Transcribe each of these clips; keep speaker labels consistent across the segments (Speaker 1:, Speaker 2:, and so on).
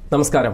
Speaker 1: നമസ്കാരം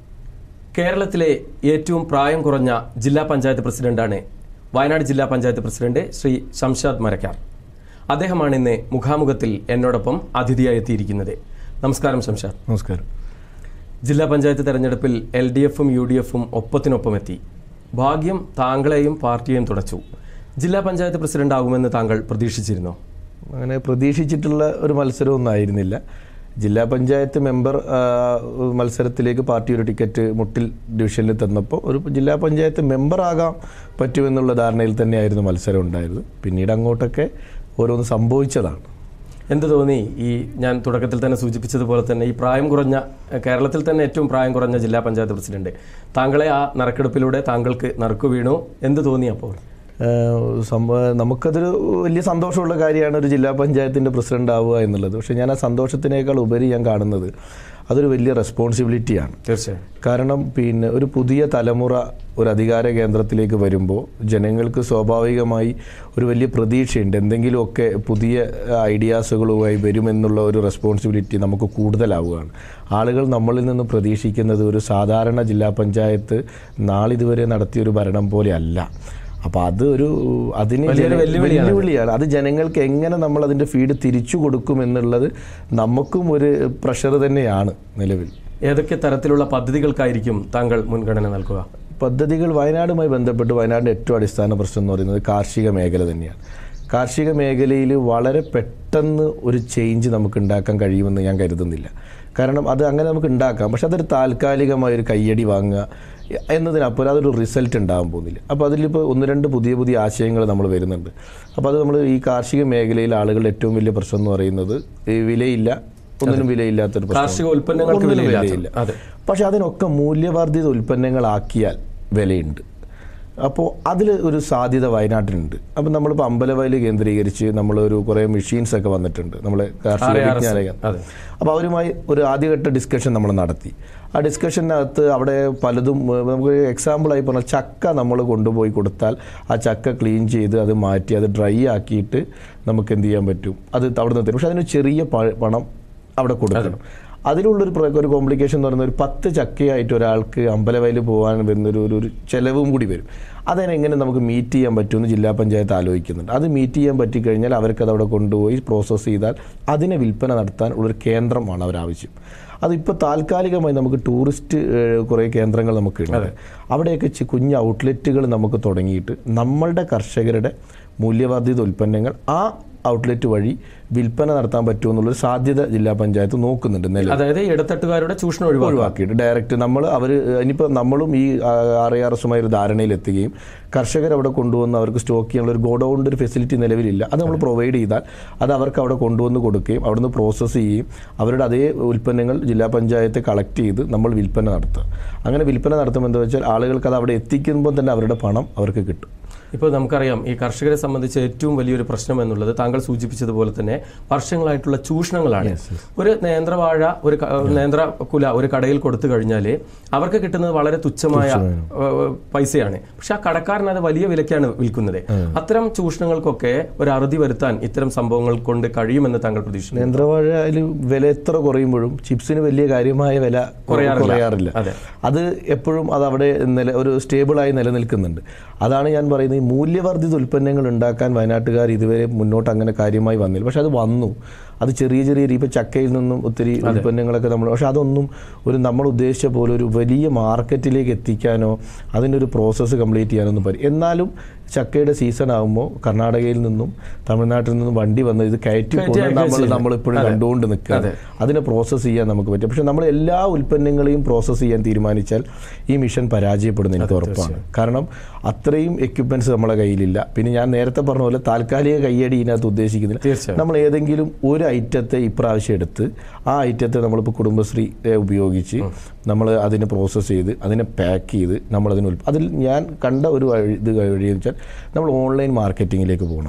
Speaker 1: കേരളത്തിലെ ഏറ്റവും പ്രായം കുറഞ്ഞ ജില്ലാ പഞ്ചായത്ത് പ്രസിഡന്റാണ് വയനാട് ജില്ലാ പഞ്ചായത്ത് പ്രസിഡന്റ് ശ്രീ ഷംഷാദ് മരക്കാർ അദ്ദേഹമാണ് ഇന്ന് മുഖാമുഖത്തിൽ എന്നോടൊപ്പം അതിഥിയായി എത്തിയിരിക്കുന്നത് നമസ്കാരം ഷംഷാദ്
Speaker 2: നമസ്കാരം
Speaker 1: ജില്ലാ പഞ്ചായത്ത് തെരഞ്ഞെടുപ്പിൽ എൽ ഡി എഫും യു ഡി എഫും ഒപ്പത്തിനൊപ്പം എത്തി ഭാഗ്യം താങ്കളെയും പാർട്ടിയെയും തുടച്ചു ജില്ലാ പഞ്ചായത്ത് പ്രസിഡന്റ് ആകുമെന്ന് താങ്കൾ പ്രതീക്ഷിച്ചിരുന്നോ
Speaker 2: അങ്ങനെ പ്രതീക്ഷിച്ചിട്ടുള്ള ഒരു മത്സരമൊന്നും ആയിരുന്നില്ല ജില്ലാ പഞ്ചായത്ത് മെമ്പർ ആ, മത്സരത്തിലേക്ക് പാർട്ടി ഒരു ടിക്കറ്റ് മുട്ടിൽ ഡിവിഷനിൽ തന്നപ്പോൾ ഒരു ജില്ലാ പഞ്ചായത്ത് മെമ്പർ ആകാൻ പറ്റുമെന്നുള്ള ധാരണയിൽ തന്നെയായിരുന്നു മത്സരം ഉണ്ടായിരുന്നത് പിന്നീട് അങ്ങോട്ടൊക്കെ ഓരോന്ന് സംഭവിച്ചതാണ്
Speaker 1: എന്ത് തോന്നി ഈ ഞാൻ തുടക്കത്തിൽ തന്നെ സൂചിപ്പിച്ചതുപോലെ തന്നെ ഈ പ്രായം കുറഞ്ഞ കേരളത്തിൽ തന്നെ ഏറ്റവും പ്രായം കുറഞ്ഞ ജില്ലാ പഞ്ചായത്ത് പ്രസിഡന്റ് താങ്കളെ ആ നറുക്കെടുപ്പിലൂടെ താങ്കൾക്ക് നറുക്കു വീണു എന്ത് തോന്നി അപ്പോൾ
Speaker 2: ഏഹ് സംഭവ നമുക്കതൊരു വലിയ സന്തോഷമുള്ള കാര്യമാണ് ഒരു ജില്ലാ പഞ്ചായത്തിൻ്റെ പ്രസിഡന്റ് ആവുക എന്നുള്ളത് പക്ഷേ ഞാൻ ആ സന്തോഷത്തിനേക്കാൾ ഉപരി ഞാൻ കാണുന്നത് അതൊരു വലിയ റെസ്പോൺസിബിലിറ്റിയാണ്
Speaker 1: തീർച്ചയായും
Speaker 2: കാരണം പിന്നെ ഒരു പുതിയ തലമുറ ഒരു അധികാര കേന്ദ്രത്തിലേക്ക് വരുമ്പോൾ ജനങ്ങൾക്ക് സ്വാഭാവികമായി ഒരു വലിയ പ്രതീക്ഷയുണ്ട് എന്തെങ്കിലുമൊക്കെ പുതിയ ഐഡിയാസുകളുമായി വരുമെന്നുള്ള ഒരു റെസ്പോൺസിബിലിറ്റി നമുക്ക് കൂടുതലാവുകയാണ് ആളുകൾ നമ്മളിൽ നിന്ന് പ്രതീക്ഷിക്കുന്നത് ഒരു സാധാരണ ജില്ലാ പഞ്ചായത്ത് നാളിതുവരെ നടത്തിയൊരു ഭരണം പോലെ അല്ല അപ്പോൾ അത് ഒരു അതിന്
Speaker 1: വലിയൊരു
Speaker 2: ജന-
Speaker 1: വെല്ലുവിളിയാണ്.
Speaker 2: വെല്ലുവിളിയാണ് അത് ജനങ്ങൾക്ക് എങ്ങനെ നമ്മൾ അതിൻ്റെ ഫീഡ് തിരിച്ചു കൊടുക്കും എന്നുള്ളത് നമുക്കും ഒരു പ്രഷർ തന്നെയാണ് നിലവിൽ
Speaker 1: ഏതൊക്കെ തരത്തിലുള്ള പദ്ധതികൾക്കായിരിക്കും താങ്കൾ മുൻഗണന നൽകുക
Speaker 2: പദ്ധതികൾ വയനാടുമായി ബന്ധപ്പെട്ട് വയനാടിൻ്റെ ഏറ്റവും അടിസ്ഥാന പ്രശ്നം എന്ന് പറയുന്നത് കാർഷിക മേഖല തന്നെയാണ് കാർഷിക മേഖലയിൽ വളരെ പെട്ടെന്ന് ഒരു ചേഞ്ച് നമുക്ക് ഉണ്ടാക്കാൻ കഴിയുമെന്ന് ഞാൻ കരുതുന്നില്ല കാരണം അത് അങ്ങനെ നമുക്ക് ഉണ്ടാക്കാം പക്ഷെ അതൊരു താൽക്കാലികമായ ഒരു കയ്യടി വാങ്ങുക എന്നതിനപ്പുറം അതൊരു റിസൾട്ട് ഉണ്ടാകാൻ പോകുന്നില്ല അപ്പോൾ അതിലിപ്പോൾ ഒന്ന് രണ്ട് പുതിയ പുതിയ ആശയങ്ങൾ നമ്മൾ വരുന്നുണ്ട് അപ്പോൾ അത് നമ്മൾ ഈ കാർഷിക മേഖലയിൽ ആളുകളുടെ ഏറ്റവും വലിയ പ്രശ്നം എന്ന് പറയുന്നത് ഈ വിലയില്ല ഒന്നിനും വിലയില്ലാത്തൊരു പ്രശ്നം
Speaker 1: കാർഷിക ഉൽപ്പന്നങ്ങൾക്ക്
Speaker 2: ഒന്നിനും
Speaker 1: വിലയില്ലാത്ത-
Speaker 2: വിലയില്ല
Speaker 1: അതെ.
Speaker 2: പക്ഷെ അതിനൊക്കെ മൂല്യവർദ്ധിത ഉൽപ്പന്നങ്ങളാക്കിയാൽ വിലയുണ്ട് അപ്പോൾ അതിൽ ഒരു സാധ്യത വയനാട്ടിനുണ്ട് അപ്പം നമ്മളിപ്പോൾ അമ്പലവയൽ കേന്ദ്രീകരിച്ച് നമ്മളൊരു കുറേ മെഷീൻസ് ഒക്കെ വന്നിട്ടുണ്ട് നമ്മളെ കാർഷിക
Speaker 1: RARS.
Speaker 2: വിജ്ഞാന
Speaker 1: അതെ.
Speaker 2: അപ്പോൾ അവരുമായി ഒരു ആദ്യഘട്ട ഡിസ്കഷൻ നമ്മൾ നടത്തി ആ ഡിസ്കഷനകത്ത് അവിടെ പലതും ഏഹ്, നമുക്ക് എക്സാമ്പിളായി പറഞ്ഞാൽ ചക്ക നമ്മൾ കൊണ്ടുപോയി കൊടുത്താൽ ആ ചക്ക ക്ലീൻ ചെയ്ത് അത് മാറ്റി അത് ഡ്രൈ ആക്കിയിട്ട് നമുക്ക് എന്ത് ചെയ്യാൻ പറ്റും അത് അവിടെ നിന്ന് തരും പക്ഷെ അതിന് ചെറിയ പ- പണം അവിടെ കൊടുക്കണം അതിലുള്ളൊരു പ്ര- ഒരു കോംപ്ലിക്കേഷൻ എന്ന് പറയുന്നത് ഒരു പത്ത് ചക്കയായിട്ട് ഒരാൾക്ക് അമ്പലവയൽ പോകാൻ വരുന്നൊരു ഒരു ഒരു ചിലവും കൂടി വരും അതിനെങ്ങനെ നമുക്ക് മീറ്റ് ചെയ്യാൻ പറ്റുമെന്ന് ജില്ലാ പഞ്ചായത്ത് ആലോചിക്കുന്നുണ്ട് അത് മീറ്റ് ചെയ്യാൻ പറ്റിക്കഴിഞ്ഞാൽ അവർക്കത് അവിടെ കൊണ്ടുപോയി പ്രോസസ്സ് ചെയ്താൽ അതിനെ വിൽപ്പന നടത്താൻ ഉള്ളൊരു കേന്ദ്രമാണ് അവരാവശ്യം അതിപ്പോൾ താൽക്കാലികമായി നമുക്ക് ടൂറിസ്റ്റ് ഏഹ്, കുറേ കേന്ദ്രങ്ങൾ നമുക്കുണ്ട് അവിടെയൊക്കെ ചി- കുഞ്ഞ് ഔട്ട്ലെറ്റുകൾ നമുക്ക് തുടങ്ങിയിട്ട് നമ്മളുടെ കർഷകരുടെ മൂല്യവർദ്ധിത ഉൽപ്പന്നങ്ങൾ ആ ഔട്ട്ലെറ്റ് വഴി വിൽപ്പന നടത്താൻ പറ്റുമെന്നുള്ളൊരു സാധ്യത ജില്ലാ പഞ്ചായത്ത് നോക്കുന്നുണ്ട് നിലവിൽ
Speaker 1: അതായത് ഇടത്തട്ടുകാരുടെ ചൂഷണം ഒഴിവാക്കുക
Speaker 2: ഒഴിവാക്കിയിട്ട് ഡയറക്റ്റ് നമ്മൾ അവർ ഇനിയിപ്പോൾ നമ്മളും ഈ ആർ ഐ ആർ എസുമായി ഒരു ധാരണയിലെത്തുകയും കർഷകർ അവിടെ കൊണ്ടുവന്ന് അവർക്ക് സ്റ്റോക്ക് ചെയ്യാനുള്ള ഒരു ഗോഡൗണിൻ്റെ ഒരു ഫെസിലിറ്റി നിലവിലില്ല അത് നമ്മൾ പ്രൊവൈഡ് ചെയ്താൽ അത് അവർക്ക് അവിടെ കൊണ്ടുവന്ന് കൊടുക്കുകയും അവിടുന്ന് പ്രോസസ്സ് ചെയ്യുകയും അവരുടെ അതേ ഉൽപ്പന്നങ്ങൾ ജില്ലാ പഞ്ചായത്ത് കളക്ട് ചെയ്ത് നമ്മൾ വിൽപ്പന നടത്തുക അങ്ങനെ വിൽപ്പന നടത്തുമ്പോൾ എന്താ വെച്ചാൽ ആളുകൾക്ക് അത് അവിടെ എത്തിക്കുമ്പോൾ തന്നെ അവരുടെ പണം അവർക്ക് കിട്ടും
Speaker 1: ഇപ്പോൾ നമുക്കറിയാം ഈ കർഷകരെ സംബന്ധിച്ച് ഏറ്റവും വലിയൊരു പ്രശ്നം എന്നുള്ളത് താങ്കൾ സൂചിപ്പിച്ചതുപോലെ തന്നെ വർഷങ്ങളായിട്ടുള്ള ചൂഷണങ്ങളാണ് ഒരു നേന്ത്രവാഴ ഒരു ക- നേന്ത്ര കുല ഒരു കടയിൽ കൊടുത്തു കഴിഞ്ഞാൽ അവർക്ക് കിട്ടുന്നത് വളരെ തുച്ഛമായ ഏഹ്, പൈസയാണ് പക്ഷെ ആ കടക്കാരൻ അത് വലിയ വിലയ്ക്കാണ് വിൽക്കുന്നത് അത്തരം ചൂഷണങ്ങൾക്കൊക്കെ ഒരു അറുതി വരുത്താൻ ഇത്തരം സംഭവങ്ങൾ കൊണ്ട് കഴിയുമെന്ന് താങ്കൾ പ്രതീക്ഷിക്കുന്നു
Speaker 2: നേന്ത്രവാഴയിൽ വില എത്ര കുറയുമ്പോഴും ചിപ്സിന് വലിയ കാര്യമായ വില
Speaker 1: കുറയാറില്ല.
Speaker 2: കുറയാറില്ല
Speaker 1: അതെ.
Speaker 2: അത് എപ്പോഴും അത് അവിടെ നില ഒരു സ്റ്റേബിളായി നിലനിൽക്കുന്നുണ്ട് അതാണ് ഞാൻ പറയുന്നത് ഈ മൂല്യവർദ്ധിത ഉൽപ്പന്നങ്ങൾ ഉണ്ടാക്കാൻ വയനാട്ടുകാർ ഇതുവരെ മുന്നോട്ട് അങ്ങനെ കാര്യമായി വന്നില്ല പക്ഷെ അത് വന്നു അത് ചെറിയ ചെറിയ രീതി ഇപ്പോൾ ചക്കയിൽ നിന്നും ഒത്തിരി ഉൽപ്പന്നങ്ങളൊക്കെ നമ്മൾ പക്ഷെ അതൊന്നും ഒരു നമ്മൾ ഉദ്ദേശിച്ച പോലെ ഒരു വലിയ മാർക്കറ്റിലേക്ക് എത്തിക്കാനോ അതിൻ്റെ ഒരു പ്രോസസ്സ് കംപ്ലീറ്റ് ചെയ്യാനൊന്നും പറ്റും എന്നാലും ചക്കയുടെ സീസൺ ആകുമ്പോൾ കർണാടകയിൽ നിന്നും തമിഴ്നാട്ടിൽ നിന്നും വണ്ടി വന്ന് ഇത് കയറ്റി
Speaker 1: കയറ്റി
Speaker 2: കൊണ്ട്
Speaker 1: അയക്കുക
Speaker 2: നമ്മൾ
Speaker 1: ചെയ്യുന്നത്.
Speaker 2: നമ്മളിപ്പോഴും കണ്ടുകൊണ്ട് നിൽക്കുക
Speaker 1: അതെ.
Speaker 2: അതിനെ പ്രോസസ്സ് ചെയ്യാൻ നമുക്ക് പറ്റും പക്ഷെ നമ്മൾ എല്ലാ ഉൽപ്പന്നങ്ങളെയും പ്രോസസ്സ് ചെയ്യാൻ തീരുമാനിച്ചാൽ ഈ മിഷൻ പരാജയപ്പെടുന്ന എനിക്ക് ഉറപ്പാണ് കാരണം അത്രയും എക്യുപ്മെന്റ്സ് നമ്മളെ കയ്യിലില്ല പിന്നെ ഞാൻ നേരത്തെ പറഞ്ഞ പോലെ താൽക്കാലിക കയ്യടി ഇതിനകത്ത് ഉദ്ദേശിക്കുന്നില്ല
Speaker 1: തീർച്ചയായും.
Speaker 2: നമ്മൾ ഏതെങ്കിലും ഒരു ഐറ്റത്തെ ഇപ്രാവശ്യം എടുത്ത് ആ ഐറ്റത്തെ നമ്മളിപ്പോൾ കുടുംബശ്രീ ഏ, ഉപയോഗിച്ച് നമ്മൾ അതിനെ പ്രോസസ്സ് ചെയ്ത് അതിനെ പാക്ക് ചെയ്ത് നമ്മളതിന് ഉൽപ്പ അതിൽ ഞാൻ കണ്ട ഒരു വഴി ഇത് വഴി എന്ന് വെച്ചാൽ നമ്മൾ ഓൺലൈൻ മാർക്കറ്റിങ്ങിലേക്ക് പോകണം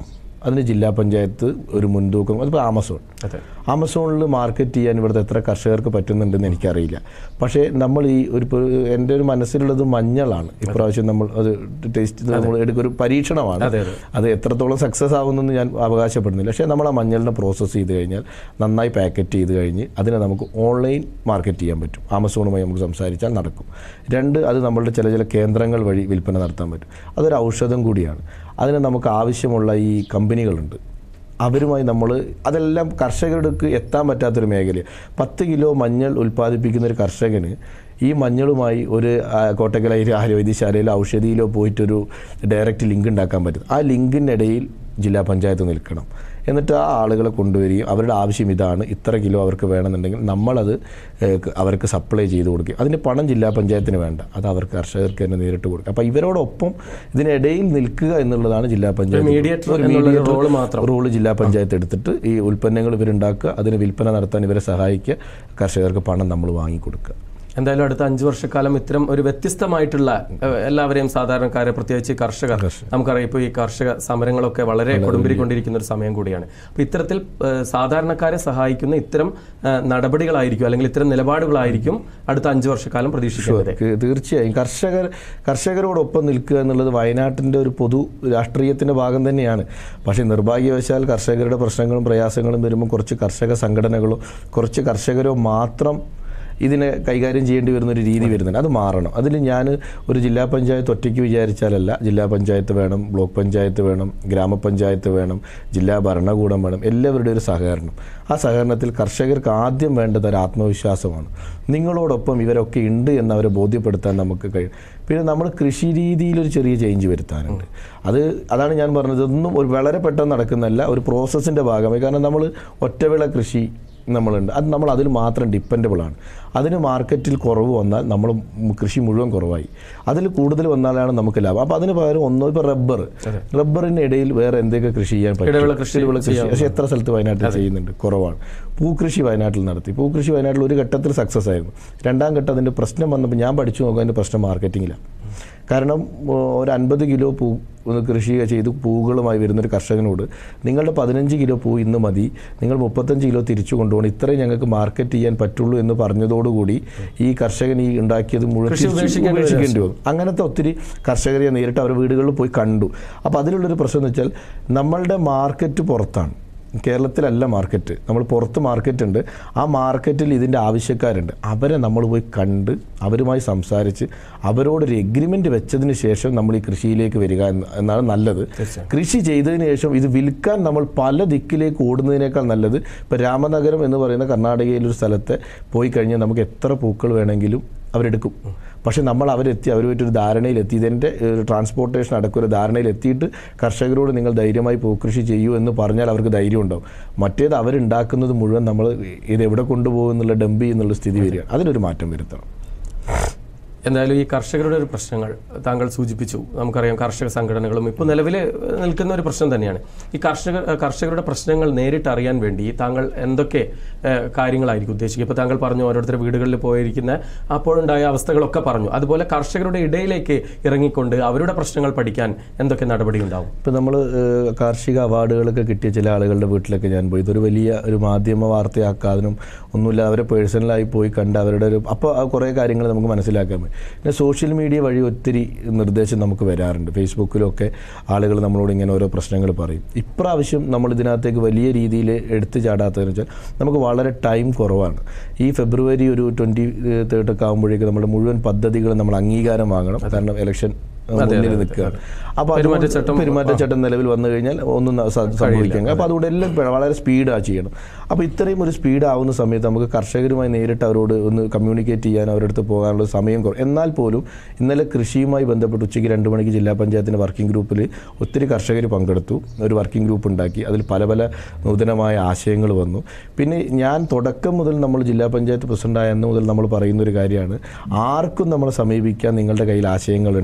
Speaker 2: അതിന് ജില്ലാ പഞ്ചായത്ത് ഒരു മുൻതൂക്കം അതിപ്പോൾ ആമസോൺ
Speaker 1: അതെ
Speaker 2: ആമസോണിൽ മാർക്കറ്റ് ചെയ്യാൻ ഇവിടുത്തെ എത്ര കർഷകർക്ക് പറ്റുന്നുണ്ടെന്ന് എനിക്കറിയില്ല പക്ഷേ നമ്മൾ ഈ ഒരു ഇപ്പൊ എൻ്റെ ഒരു മനസ്സിലുള്ളത് മഞ്ഞളാണ് ഇപ്രാവശ്യം നമ്മൾ അത് ടേസ്റ്റ് നമ്മൾ എടുക്കുന്ന ഒരു പരീക്ഷണമാണ്
Speaker 1: അതെ, അതെ.
Speaker 2: അത് എത്രത്തോളം സക്സസ് ആവുമെന്ന് ഞാൻ അവകാശപ്പെടുന്നില്ല പക്ഷേ നമ്മൾ ആ മഞ്ഞളിനെ പ്രോസസ്സ് ചെയ്ത് കഴിഞ്ഞാൽ നന്നായി പാക്കറ്റ് ചെയ്ത് കഴിഞ്ഞ് അതിനെ നമുക്ക് ഓൺലൈൻ മാർക്കറ്റ് ചെയ്യാൻ പറ്റും ആമസോണുമായി നമുക്ക് സംസാരിച്ചാൽ നടക്കും രണ്ട് അത് നമ്മളുടെ ചില ചില കേന്ദ്രങ്ങൾ വഴി വിൽപ്പന നടത്താൻ പറ്റും അതൊരു ഔഷധം കൂടിയാണ് അതിന് നമുക്ക് ആവശ്യമുള്ള ഈ കമ്പനികളുണ്ട് അവരുമായി നമ്മൾ അതെല്ലാം കർഷകർക്ക് എത്താൻ പറ്റാത്തൊരു മേഖലയാണ് പത്ത് കിലോ മഞ്ഞൾ ഉൽപ്പാദിപ്പിക്കുന്ന ഒരു കർഷകന് ഈ മഞ്ഞളുമായി ഒരു ആ, കോട്ടക്കലയിൽ ആരോഗ്യശാലയിലോ ഔഷധിയിലോ പോയിട്ടൊരു ഡയറക്റ്റ് ലിങ്ക് ഉണ്ടാക്കാൻ പറ്റും ആ ലിങ്കിനിടയിൽ ജില്ലാ പഞ്ചായത്ത് നിൽക്കണം എന്നിട്ട് ആ ആളുകളെ കൊണ്ടുവരികയും അവരുടെ ആവശ്യം ഇതാണ് ഇത്ര കിലോ അവർക്ക് വേണമെന്നുണ്ടെങ്കിൽ നമ്മളത് ഏഹ്, ക- അവർക്ക് സപ്ലൈ ചെയ്ത് കൊടുക്കും അതിന് പണം ജില്ലാ പഞ്ചായത്തിന് വേണ്ട അത് അവർക്ക് കർഷകർക്ക് തന്നെ നേരിട്ട് കൊടുക്കും അപ്പോൾ ഇവരോടൊപ്പം ഇതിനിടയിൽ നിൽക്കുക എന്നുള്ളതാണ് ജില്ലാ പഞ്ചായത്ത്
Speaker 1: mediator
Speaker 2: ഒരു
Speaker 1: എന്നുള്ള
Speaker 2: mediator
Speaker 1: role മാത്രം.
Speaker 2: റോള് ജില്ലാ പഞ്ചായത്ത് എടുത്തിട്ട് ഈ ഉൽപ്പന്നങ്ങൾ ഇവരുണ്ടാക്കുക അതിന് വിൽപ്പന നടത്താൻ ഇവരെ സഹായിക്കുക കർഷകർക്ക് പണം നമ്മൾ വാങ്ങിക്കൊടുക്കുക
Speaker 1: എന്തായാലും അടുത്ത അഞ്ചു വർഷക്കാലം ഇത്തരം ഒരു വ്യത്യസ്തമായിട്ടുള്ള ഏഹ്, എല്ലാവരെയും സാധാരണക്കാരെ പ്രത്യേകിച്ച് കർഷകർ നമുക്കറിയാം ഇപ്പോൾ ഈ കർഷക സമരങ്ങളൊക്കെ വളരെ കൊടുമ്പിരിക്കൊണ്ടിരിക്കുന്ന ഒരു സമയം കൂടിയാണ് അപ്പോൾ ഇത്തരത്തിൽ ഏഹ്, സാധാരണക്കാരെ സഹായിക്കുന്ന ഇത്തരം ഏഹ്, നടപടികളായിരിക്കും അല്ലെങ്കിൽ ഇത്തരം നിലപാടുകളായിരിക്കും അടുത്ത അഞ്ചു വർഷക്കാലം പ്രതീക്ഷിക്കുന്നത്
Speaker 2: ക- തീർച്ചയായും കർഷകർ കർഷകരോടൊപ്പം നിൽക്കുക എന്നുള്ളത് വയനാട്ടിൻ്റെ ഒരു പൊതു രാഷ്ട്രീയത്തിൻ്റെ ഭാഗം തന്നെയാണ് പക്ഷേ നിർഭാഗ്യവശാൽ കർഷകരുടെ പ്രശ്നങ്ങളും പ്രയാസങ്ങളും വരുമ്പോൾ കുറച്ച് കർഷക സംഘടനകളോ കുറച്ച് കർഷകരോ മാത്രം ഇതിനെ കൈകാര്യം ചെയ്യേണ്ടി വരുന്ന ഒരു രീതി വരുന്നുണ്ട് അത് മാറണം അതിൽ ഞാൻ ഒരു ജില്ലാ പഞ്ചായത്ത് ഒറ്റയ്ക്ക് വിചാരിച്ചാലല്ല ജില്ലാ പഞ്ചായത്ത് വേണം ബ്ലോക്ക് പഞ്ചായത്ത് വേണം ഗ്രാമപഞ്ചായത്ത് വേണം ജില്ലാ ഭരണകൂടം വേണം എല്ലാവരുടെയും ഒരു സഹകരണം ആ സഹകരണത്തിൽ കർഷകർക്ക് ആദ്യം വേണ്ടത് ഒരു ആത്മവിശ്വാസമാണ് നിങ്ങളോടൊപ്പം ഇവരൊക്കെ ഉണ്ട് എന്ന് അവരെ ബോധ്യപ്പെടുത്താൻ നമുക്ക് കഴിയും പിന്നെ നമ്മൾ കൃഷി രീതിയിൽ ഒരു ചെറിയ ചേഞ്ച് വരുത്താനുണ്ട് അത് അതാണ് ഞാൻ പറഞ്ഞത് ഇതൊന്നും ഒരു വളരെ പെട്ടെന്ന് നടക്കുന്നതല്ല ഒരു പ്രോസസ്സിൻ്റെ ഭാഗമായി കാരണം നമ്മൾ ഒറ്റവിള കൃഷി നമ്മളുണ്ട് അത് നമ്മൾ അതിൽ മാത്രം ഡിപ്പെൻഡബിൾ ആണ് അതിന് മാർക്കറ്റിൽ കുറവ് വന്നാൽ നമ്മൾ കൃഷി മുഴുവൻ കുറവായി അതിൽ കൂടുതൽ വന്നാലാണ് നമുക്ക് ലാഭം അപ്പോൾ അതിന് പകരം ഒന്നോ ഇപ്പോൾ റബ്ബർ റബ്ബറിന് ഇടയിൽ വേറെ എന്തൊക്കെ കൃഷി ചെയ്യാൻ പറ്റും
Speaker 1: ഇടവിള കൃഷി
Speaker 2: ഇടവിള കൃഷി പക്ഷേ എത്ര സ്ഥലത്ത് വയനാട്ടിൽ ചെയ്യുന്നുണ്ട് കുറവാണ് പൂക്കൃഷി വയനാട്ടിൽ നടത്തി പൂക്കൃഷി വയനാട്ടിൽ ഒരു ഘട്ടത്തിൽ സക്സസ് ആയിരുന്നു രണ്ടാം ഘട്ടം അതിൻ്റെ പ്രശ്നം വന്നപ്പോൾ ഞാൻ പഠിച്ചു നോക്കുക അതിൻ്റെ പ്രശ്നം മാർക്കറ്റിങ്ങിലാണ് കാരണം ഓ, ഒരു അൻപത് കിലോ പൂ ഒന്ന് കൃഷി ചെയ്ത് പൂവുകളുമായി വരുന്നൊരു കർഷകനോട് നിങ്ങളുടെ പതിനഞ്ച് കിലോ പൂ ഇന്ന് മതി നിങ്ങൾ മുപ്പത്തഞ്ച് കിലോ തിരിച്ചു കൊണ്ടുപോകണം ഇത്രയും ഞങ്ങൾക്ക് മാർക്കറ്റ് ചെയ്യാൻ പറ്റുള്ളൂ എന്ന് പറഞ്ഞതോടുകൂടി ഈ കർഷകൻ ഈ ഉണ്ടാക്കിയത് മുഴുവൻ
Speaker 1: കൃഷി
Speaker 2: തിരിച്ച്
Speaker 1: ഉപേക്ഷിക്കേണ്ടി വരും.
Speaker 2: ഉപേക്ഷിക്കേണ്ടി വന്നു അങ്ങനത്തെ ഒത്തിരി കർഷകരെ നേരിട്ട് അവരുടെ വീടുകളിൽ പോയി കണ്ടു അപ്പോൾ അതിലുള്ളൊരു പ്രശ്നം എന്ന് വെച്ചാൽ നമ്മളുടെ മാർക്കറ്റ് പുറത്താണ് കേരളത്തിലല്ല മാർക്കറ്റ് നമ്മൾ പുറത്ത് മാർക്കറ്റ് ഉണ്ട് ആ മാർക്കറ്റിൽ ഇതിൻ്റെ ആവശ്യക്കാരുണ്ട് അവരെ നമ്മൾ പോയി കണ്ട് അവരുമായി സംസാരിച്ച് അവരോടൊരു എഗ്രിമെൻ്റ് വെച്ചതിന് ശേഷം നമ്മൾ ഈ കൃഷിയിലേക്ക് വരിക എന്ന് എന്നാണ് നല്ലത് കൃഷി ചെയ്തതിന് ശേഷം ഇത് വിൽക്കാൻ നമ്മൾ പല ദിക്കിലേക്ക് ഓടുന്നതിനേക്കാൾ നല്ലത് ഇപ്പോൾ രാമനഗരം എന്ന് പറയുന്ന കർണാടകയിലൊരു സ്ഥലത്തെ പോയി കഴിഞ്ഞാൽ നമുക്ക് എത്ര പൂക്കൾ വേണമെങ്കിലും അവരെടുക്കും പക്ഷെ നമ്മൾ അവരെത്തി അവരുമായിട്ടൊരു ധാരണയിലെത്തി ഇതിൻ്റെ ട്രാൻസ്പോർട്ടേഷൻ അടക്കം ഒരു ധാരണയിലെത്തിയിട്ട് കർഷകരോട് നിങ്ങൾ ധൈര്യമായി പൂക്കൃഷി ചെയ്യൂ എന്ന് പറഞ്ഞാൽ അവർക്ക് ധൈര്യം ഉണ്ടാവും മറ്റേത് അവരുണ്ടാക്കുന്നത് മുഴുവൻ നമ്മൾ ഇത് എവിടെ കൊണ്ടുപോകും എന്നുള്ള ഡംപി എന്നുള്ള സ്ഥിതി വരികയാണ് അതിനൊരു മാറ്റം വരുത്തണം
Speaker 1: എന്തായാലും ഈ കർഷകരുടെ ഒരു പ്രശ്നങ്ങൾ താങ്കൾ സൂചിപ്പിച്ചു നമുക്കറിയാം കർഷക സംഘടനകളും ഇപ്പോൾ നിലവിൽ നിൽക്കുന്ന ഒരു പ്രശ്നം തന്നെയാണ് ഈ കർഷക കർഷകരുടെ പ്രശ്നങ്ങൾ നേരിട്ട് അറിയാൻ വേണ്ടി താങ്കൾ എന്തൊക്കെ ഏഹ്, കാര്യങ്ങളായിരിക്കും ഉദ്ദേശിക്കുക ഇപ്പോൾ താങ്കൾ പറഞ്ഞു ഓരോരുത്തർ വീടുകളിൽ പോയിരിക്കുന്ന അപ്പോഴുണ്ടായ അവസ്ഥകളൊക്കെ പറഞ്ഞു അതുപോലെ കർഷകരുടെ ഇടയിലേക്ക് ഇറങ്ങിക്കൊണ്ട് അവരുടെ പ്രശ്നങ്ങൾ പഠിക്കാൻ എന്തൊക്കെ നടപടി ഉണ്ടാവും
Speaker 2: ഇപ്പം നമ്മൾ കാർഷിക അവാർഡുകളൊക്കെ കിട്ടിയ ചില ആളുകളുടെ വീട്ടിലൊക്കെ ഞാൻ പോയി ഇതൊരു വലിയ ഒരു മാധ്യമ വാർത്തയാക്കാനും ഒന്നുമില്ല അവരെ പേഴ്സണലായി പോയി കണ്ട് അവരുടെ ഒരു അപ്പോൾ കുറേ കാര്യങ്ങൾ നമുക്ക് മനസ്സിലാക്കാൻ പറ്റും പിന്നെ സോഷ്യൽ മീഡിയ വഴി ഒത്തിരി നിർദ്ദേശം നമുക്ക് വരാറുണ്ട് ഫേസ്ബുക്കിലൊക്കെ ആളുകൾ നമ്മളോട് ഇങ്ങനെ ഓരോ പ്രശ്നങ്ങൾ പറയും ഇപ്രാവശ്യം നമ്മൾ ഇതിനകത്തേക്ക് വലിയ രീതിയിൽ എടുത്തു ചാടാത്തതെന്ന് വെച്ചാൽ നമുക്ക് വളരെ ടൈം കുറവാണ് ഈ ഫെബ്രുവരി ഒരു ട്വൻറ്റി തേർട്ടൊക്കെ ആകുമ്പോഴേക്ക് നമ്മുടെ മുഴുവൻ പദ്ധതികളും നമ്മൾ അംഗീകാരം വാങ്ങണം കാരണം ഇലക്ഷൻ മുന്നിൽ നിൽക്കുകയാണ് അപ്പോൾ
Speaker 1: പെരുമാറ്റച്ചട്ടം
Speaker 2: പെരുമാറ്റച്ചട്ടം നിലവിൽ വന്നു കഴിഞ്ഞാൽ ഒന്നും ന- സ- സംഭവിക്കാൻ അപ്പോൾ അതുകൊണ്ട് എല്ലാം പെ- വളരെ സ്പീഡാ ചെയ്യണം അപ്പോൾ ഇത്രയും ഒരു സ്പീഡ് ആവുന്ന സമയത്ത് നമുക്ക് കർഷകരുമായി നേരിട്ട് അവരോട് ഒന്ന് കമ്മ്യൂണിക്കേറ്റ് ചെയ്യാൻ അവരുടെ അടുത്ത് പോകാനുള്ള സമയം കുറവ് എന്നാൽ പോലും ഇന്നലെ കൃഷിയുമായി ബന്ധപ്പെട്ട് ഉച്ചയ്ക്ക് രണ്ട് മണിക്ക് ജില്ലാ പഞ്ചായത്തിൻ്റെ വർക്കിംഗ് ഗ്രൂപ്പിൽ ഒത്തിരി കർഷകർ പങ്കെടുത്തു ഒരു വർക്കിംഗ് ഗ്രൂപ്പ് ഉണ്ടാക്കി അതിൽ പല പല നൂതനമായ ആശയങ്ങൾ വന്നു പിന്നെ ഞാൻ തുടക്കം മുതൽ നമ്മൾ ജില്ലാ പഞ്ചായത്ത് പ്രസിഡൻ്റായ അന്ന് മുതൽ നമ്മൾ പറയുന്ന ഒരു കാര്യമാണ് ആർക്കും നമ്മളെ സമീപിക്കാൻ നിങ്ങളുടെ കയ്യിൽ ആശയങ്ങൾ ഉണ്ടെങ്കിൽ എന്നാണ്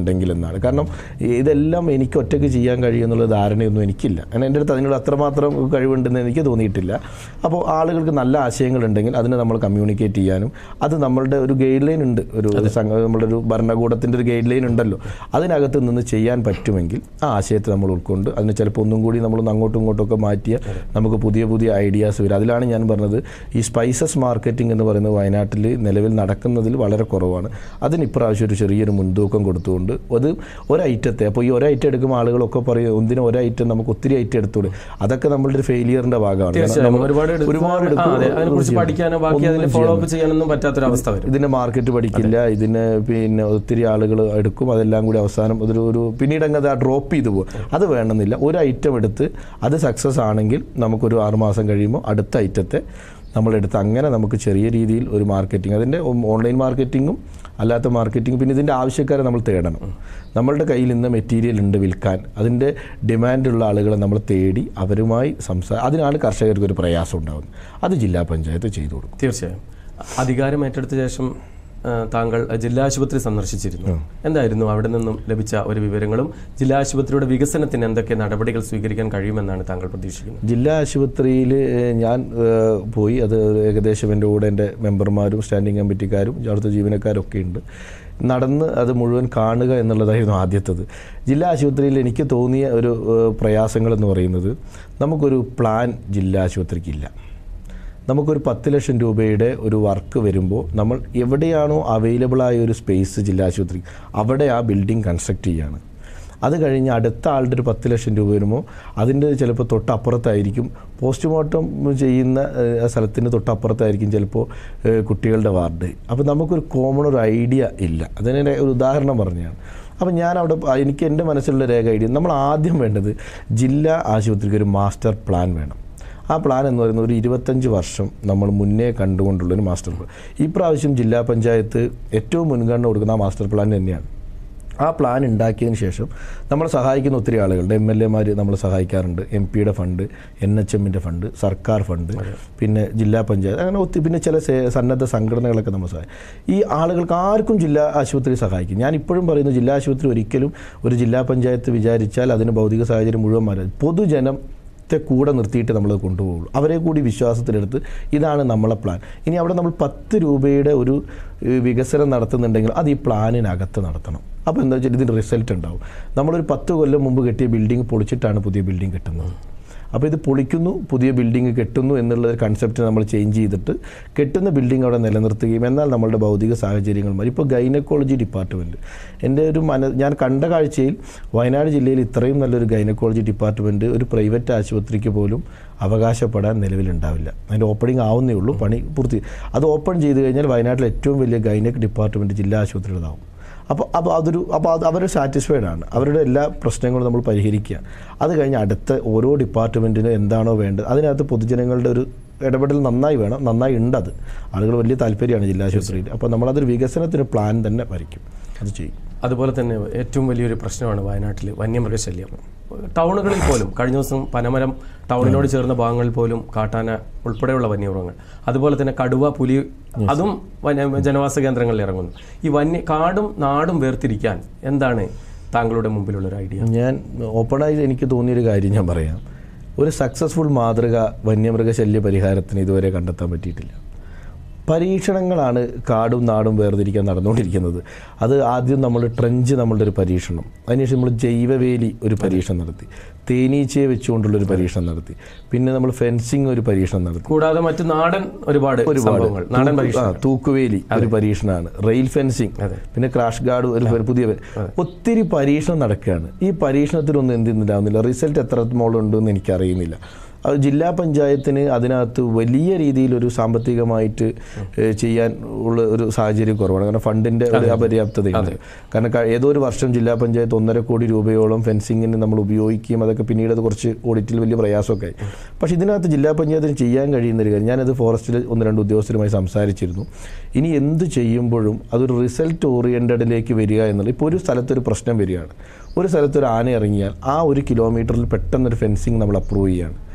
Speaker 2: എന്നാണ് കാരണം ഇതെല്ലാം എനിക്ക് ഒറ്റയ്ക്ക് ചെയ്യാൻ കഴിയുമെന്നുള്ള ധാരണയൊന്നും എനിക്കില്ല കാരണം എൻ്റെ അടുത്ത് അതിനുള്ള അത്രമാത്രം കഴിവുണ്ടെന്ന് എനിക്ക് തോന്നിയിട്ടില്ല അപ്പോൾ ആളുകൾക്ക് നല്ല ആശയങ്ങളുണ്ടെങ്കിൽ അതിനെ നമ്മൾ കമ്മ്യൂണിക്കേറ്റ് ചെയ്യാനും അത് നമ്മളുടെ ഒരു ഗൈഡ് ലൈൻ ഉണ്ട് ഒരു സംഘ നമ്മുടെ ഒരു ഭരണകൂടത്തിൻ്റെ ഒരു ഗൈഡ് ലൈൻ ഉണ്ടല്ലോ അതിനകത്ത് നിന്ന് ചെയ്യാൻ പറ്റുമെങ്കിൽ ആ ആശയത്തെ നമ്മൾ ഉൾക്കൊണ്ട് അതിന് ചിലപ്പോൾ ഒന്നും കൂടി നമ്മളൊന്ന് അങ്ങോട്ടും ഇങ്ങോട്ടും ഒക്കെ മാറ്റിയ നമുക്ക് പുതിയ പുതിയ ഐഡിയാസ് വരും അതിലാണ് ഞാൻ പറഞ്ഞത് ഈ സ്പൈസസ് മാർക്കറ്റിംഗ് എന്ന് പറയുന്നത് വയനാട്ടിൽ നിലവിൽ നടക്കുന്നതിൽ വളരെ കുറവാണ് അതിന് ഇപ്രാവശ്യം ഒരു ചെറിയൊരു മുൻതൂക്കം കൊടുത്തുകൊണ്ട് അത് ഒരൈറ്റത്തെ അപ്പോൾ ഈ ഒരൈറ്റം എടുക്കുമ്പോൾ ആളുകളൊക്കെ പറയും ഒന്നിനും ഒരൈറ്റം നമുക്ക് ഒത്തിരി ഐറ്റം എടുത്തോളൂ അതൊക്കെ നമ്മളുടെ ഒരു ഫെയിലിയറിൻ്റെ ഭാഗമാണ് കാരണം
Speaker 1: തീർച്ചയായും
Speaker 2: നമ്മൾ
Speaker 1: ഒരുപാട് എടുക്കുമ്പോൾ-
Speaker 2: ഒരുപാട്
Speaker 1: ആ,
Speaker 2: എടുക്കും,
Speaker 1: അതെ അതിനെക്കുറിച്ച്
Speaker 2: ഒന്നും
Speaker 1: പഠിക്കാനോ ബാക്കി
Speaker 2: ഒന്നും
Speaker 1: അതിനെ ഫോളോ അപ്പ് ചെയ്യാനൊന്നും പറ്റാത്തൊരവസ്ഥ വരും
Speaker 2: ഇതിന്റെ മാർക്കറ്റ് പഠിക്കില്ല ഇതിന് പിന്നെ ഒത്തിരി ആളുകൾ എടുക്കും അതെല്ലാം കൂടി അവസാനം അതൊരു ഒരു പിന്നീട് അങ്ങ് അത് ആ ഡ്രോപ്പ് ചെയ്തു പോകും അത് വേണമെന്നില്ല ഒരു ഐറ്റം എടുത്ത് അത് സക്സസ് ആണെങ്കിൽ നമുക്കൊരു ആറുമാസം കഴിയുമ്പോൾ അടുത്ത ഐറ്റത്തെ നമ്മളെടുത്ത് അങ്ങനെ നമുക്ക് ചെറിയ രീതിയിൽ ഒരു മാർക്കറ്റിംഗ് അതിൻ്റെ ഓൺലൈൻ മാർക്കറ്റിങ്ങും അല്ലാത്ത മാർക്കറ്റിംഗ് പിന്നെ ഇതിൻ്റെ ആവശ്യക്കാരെ നമ്മൾ തേടണം നമ്മളുടെ കയ്യിൽ ഇന്ന് മെറ്റീരിയൽ ഉണ്ട് വിൽക്കാൻ അതിൻ്റെ ഡിമാൻഡുള്ള ആളുകളെ നമ്മൾ തേടി അവരുമായി സംസാ അതിനാണ് കർഷകർക്ക് ഒരു പ്രയാസം ഉണ്ടാകുന്നത് അത് ജില്ലാ പഞ്ചായത്ത് ചെയ്തു കൊടുക്കും
Speaker 1: തീർച്ചയായും അധികാരം ഏറ്റെടുത്ത ശേഷം ആ, താങ്കൾ ജില്ലാ ആശുപത്രി സന്ദർശിച്ചിരുന്നു എന്തായിരുന്നു അവിടെ നിന്നും ലഭിച്ച ഒരു വിവരങ്ങളും ജില്ലാ ആശുപത്രിയുടെ വികസനത്തിന് എന്തൊക്കെ നടപടികൾ സ്വീകരിക്കാൻ കഴിയുമെന്നാണ് താങ്കൾ പ്രതീക്ഷിക്കുന്നത്
Speaker 2: ജില്ലാ ആശുപത്രിയിൽ ഞാൻ ഏഹ്, പോയി അത് ഏകദേശം എൻ്റെ കൂടെ എൻ്റെ മെമ്പർമാരും സ്റ്റാൻഡിംഗ് കമ്മിറ്റിക്കാരും അവിടുത്തെ ജീവനക്കാരും ഒക്കെ ഉണ്ട് നടന്ന് അത് മുഴുവൻ കാണുക എന്നുള്ളതായിരുന്നു ആദ്യത്തത് ജില്ലാ ആശുപത്രിയിൽ എനിക്ക് തോന്നിയ ഒരു ഏഹ്, പ്രയാസങ്ങളെന്ന് പറയുന്നത് നമുക്കൊരു പ്ലാൻ ജില്ലാ ആശുപത്രിക്കില്ല നമുക്കൊരു പത്ത് ലക്ഷം രൂപയുടെ ഒരു വർക്ക് വരുമ്പോൾ നമ്മൾ എവിടെയാണോ അവൈലബിൾ ആയ ഒരു സ്പേസ് ജില്ലാ ആശുപത്രി അവിടെ ആ ബിൽഡിംഗ് കൺസ്ട്രക്ട് ചെയ്യാണ് അത് കഴിഞ്ഞ് അടുത്ത ആളുടെ ഒരു പത്ത് ലക്ഷം രൂപ വരുമ്പോൾ അതിൻ്റെ ചിലപ്പോൾ തൊട്ടപ്പുറത്തായിരിക്കും പോസ്റ്റ്മോർട്ടം ചെയ്യുന്ന ഏഹ്, ആ സ്ഥലത്തിന് തൊട്ടപ്പുറത്തായിരിക്കും ചിലപ്പോൾ ഏഹ്, കുട്ടികളുടെ വാർഡ് അപ്പോൾ നമുക്കൊരു കോമൺ ഒരു ഐഡിയ ഇല്ല അതിനെ ഒരു ഉദാഹരണം പറഞ്ഞതാണ് അപ്പോൾ ഞാൻ അവിടെ പ- എനിക്ക് എൻ്റെ മനസ്സിലുള്ള രേഖ ഐഡിയ നമ്മൾ ആദ്യം വേണ്ടത് ജില്ലാ ആശുപത്രിക്ക് ഒരു മാസ്റ്റർ പ്ലാൻ വേണം ആ പ്ലാൻ എന്ന് പറയുന്നത് ഒരു ഇരുപത്തഞ്ച് വർഷം നമ്മൾ മുന്നേ കണ്ടുകൊണ്ടുള്ളൊരു മാസ്റ്റർ പ്ലാൻ ഈ പ്രാവശ്യം ജില്ലാ പഞ്ചായത്ത് ഏറ്റവും മുൻഗണന കൊടുക്കുന്ന ആ മാസ്റ്റർ പ്ലാൻ തന്നെയാണ് ആ പ്ലാൻ ഉണ്ടാക്കിയതിന് ശേഷം നമ്മളെ സഹായിക്കുന്ന ഒത്തിരി ആളുകളുണ്ട് എം എൽ എമാർ നമ്മളെ സഹായിക്കാറുണ്ട് എം പിയുടെ ഫണ്ട് എൻ എച്ച് എമ്മിൻ്റെ ഫണ്ട് സർക്കാർ ഫണ്ട് പിന്നെ ജില്ലാ പഞ്ചായത്ത് അങ്ങനെ ഒത്തിരി പിന്നെ ചില സേ- സന്നദ്ധ സംഘടനകളൊക്കെ നമ്മൾ സഹായിക്കും ഈ ആളുകൾക്ക് ആർക്കും ജില്ലാ ആശുപത്രി സഹായിക്കും ഞാൻ ഇപ്പോഴും പറയുന്നു ജില്ലാ ആശുപത്രി ഒരിക്കലും ഒരു ജില്ലാ പഞ്ചായത്ത് വിചാരിച്ചാൽ അതിന് ഭൗതിക സാഹചര്യം മുഴുവൻ മാറാം പൊതുജനം ത്തെ കൂടെ നിർത്തിയിട്ട് നമ്മൾ കൊണ്ടുപോകുള്ളൂ അവരെ കൂടി വിശ്വാസത്തിലെടുത്ത് ഇതാണ് നമ്മളെ പ്ലാൻ ഇനി അവിടെ നമ്മൾ പത്ത് രൂപയുടെ ഒരു ഏഹ്, വികസനം നടത്തുന്നുണ്ടെങ്കിൽ അത് ഈ പ്ലാനിനകത്ത് നടത്തണം അപ്പോൾ എന്താ വെച്ചാൽ ഇതിന് റിസൾട്ട് ഉണ്ടാവും നമ്മളൊരു പത്ത് കൊല്ലം മുമ്പ് കെട്ടിയ ബിൽഡിംഗ് പൊളിച്ചിട്ടാണ് പുതിയ ബിൽഡിംഗ് കെട്ടുന്നത് അപ്പോൾ ഇത് പൊളിക്കുന്നു പുതിയ ബിൽഡിംഗ് കെട്ടുന്നു എന്നുള്ള ഒരു കൺസെപ്റ്റ് നമ്മൾ ചേഞ്ച് ചെയ്തിട്ട് കെട്ടുന്ന ബിൽഡിംഗ് അവിടെ നിലനിർത്തുകയും എന്നാൽ നമ്മളുടെ ഭൗതിക സാഹചര്യങ്ങൾ മാറി ഇപ്പോൾ ഗൈനക്കോളജി ഡിപ്പാർട്ട്മെൻറ്റ് എൻ്റെ ഒരു മന ഞാൻ കണ്ട കാഴ്ചയിൽ വയനാട് ജില്ലയിൽ ഇത്രയും നല്ലൊരു ഗൈനക്കോളജി ഡിപ്പാർട്ട്മെൻറ്റ് ഒരു പ്രൈവറ്റ് ആശുപത്രിക്ക് പോലും അവകാശപ്പെടാൻ നിലവിലുണ്ടാവില്ല അതിൻ്റെ ഓപ്പണിംഗ് ആവുന്നേ ഉള്ളൂ പണി പൂർത്തി അത് ഓപ്പൺ ചെയ്ത് കഴിഞ്ഞാൽ വയനാട്ടിലെ ഏറ്റവും വലിയ ഗൈനക് ഡിപ്പാർട്ട്മെൻറ്റ് ജില്ലാ ആശുപത്രിയുടേതാവും അപ്പോൾ അപ്പോൾ അതൊരു അപ്പോൾ അത് അവർ സാറ്റിസ്ഫൈഡ് ആണ് അവരുടെ എല്ലാ പ്രശ്നങ്ങളും നമ്മൾ പരിഹരിക്കുക അത് കഴിഞ്ഞ് അടുത്ത ഓരോ ഡിപ്പാർട്ട്മെൻറ്റിനും എന്താണോ വേണ്ടത് അതിനകത്ത് പൊതുജനങ്ങളുടെ ഒരു ഇടപെടൽ നന്നായി വേണം നന്നായി ഉണ്ട് അത് ആളുകൾ വലിയ താല്പര്യമാണ് ജില്ലാ ആശുപത്രിയിൽ അപ്പോൾ നമ്മളതൊരു വികസനത്തിന് പ്ലാൻ തന്നെ വരയ്ക്കും അത് ചെയ്യും
Speaker 1: അതുപോലെ തന്നെ ഏറ്റവും വലിയൊരു പ്രശ്നമാണ് വയനാട്ടിൽ വന്യമൃഗശല്യം ടൗണുകളിൽ പോലും കഴിഞ്ഞ ദിവസം പനമരം ടൗണിനോട് ചേർന്ന ഭാഗങ്ങളിൽ പോലും കാട്ടാന ഉൾപ്പെടെയുള്ള വന്യമൃഗങ്ങൾ അതുപോലെ തന്നെ കടുവ പുലി അതും വന്യ ജനവാസ കേന്ദ്രങ്ങളിൽ ഇറങ്ങുന്നു ഈ വന്യ കാടും നാടും വേർതിരിക്കാൻ എന്താണ് താങ്കളുടെ മുമ്പിലുള്ള ഒരു ഐഡിയ
Speaker 2: ഞാൻ ഓപ്പണായി എനിക്ക് തോന്നിയൊരു കാര്യം ഞാൻ പറയാം ഒരു സക്സസ്ഫുൾ മാതൃക വന്യമൃഗശല്യ പരിഹാരത്തിന് ഇതുവരെ കണ്ടെത്താൻ പറ്റിയിട്ടില്ല പരീക്ഷണങ്ങളാണ് കാടും നാടും വേർതിരിക്കാൻ നടന്നുകൊണ്ടിരിക്കുന്നത് അത് ആദ്യം നമ്മൾ ട്രെഞ്ച് നമ്മളുടെ ഒരു പരീക്ഷണം അതിനുശേഷം നമ്മൾ ജൈവവേലി ഒരു പരീക്ഷണം നടത്തി തേനീച്ചയെ വെച്ചുകൊണ്ടുള്ളൊരു പരീക്ഷണം നടത്തി പിന്നെ നമ്മൾ ഫെൻസിങ് ഒരു പരീക്ഷണം നടത്തി
Speaker 1: കൂടാതെ മറ്റു നാടൻ ഒരുപാട് സംഭവങ്ങൾ നാടൻ
Speaker 2: തൂക്ക്-
Speaker 1: പരീക്ഷ
Speaker 2: ആ, തൂക്കുവേലി ഒരു പരീക്ഷണമാണ് റെയിൽ ഫെൻസിങ് പിന്നെ ക്രാഷ് ഗാർഡ് ഒരു ഒരു പുതിയ ഒത്തിരി പരീക്ഷണം നടക്കുകയാണ് ഈ പരീക്ഷണത്തിലൊന്നും എന്തുണ്ടാവുന്നില്ല റിസൾട്ട് എത്രത്തോളം ഉണ്ടെന്ന് എനിക്കറിയുന്നില്ല അത് ജില്ലാ പഞ്ചായത്തിന് അതിനകത്ത് വലിയ രീതിയിലൊരു സാമ്പത്തികമായിട്ട് ഏഹ്, ചെയ്യാൻ ഉള്ള ഒരു സാഹചര്യം കുറവാണ് കാരണം ഫണ്ടിന്റെ ഒരു അപര്യാപ്തതയുണ്ട് കാരണം ക- ഏതോ ഒരു വർഷം ജില്ലാ പഞ്ചായത്ത് ഒന്നര കോടി രൂപയോളം ഫെൻസിങ്ങിന് നമ്മൾ ഉപയോഗിക്കുകയും അതൊക്കെ പിന്നീട് അത് കുറച്ച് ഓഡിറ്റിൽ വലിയ പ്രയാസമൊക്കെ ആയി പക്ഷേ ഇതിനകത്ത് ജില്ലാ പഞ്ചായത്തിന് ചെയ്യാൻ കഴിയുന്ന ഒരു കാര്യം ഞാനത് ഫോറസ്റ്റിൽ ഒന്ന് രണ്ട് ഉദ്യോഗസ്ഥരുമായി സംസാരിച്ചിരുന്നു ഇനി എന്ത് ചെയ്യുമ്പോഴും അതൊരു റിസൾട്ട് ഓറിയൻറ്റഡിലേക്ക് വരിക എന്നുള്ളത് ഇപ്പോൾ ഒരു സ്ഥലത്തൊരു പ്രശ്നം വരികയാണ് ഒരു സ്ഥലത്തൊരു ആന ഇറങ്ങിയാൽ ആ ഒരു കിലോമീറ്ററിൽ പെട്ടെന്നൊരു ഫെൻസിങ് നമ്മൾ അപ്രൂവ് ചെയ്യുകയാണ്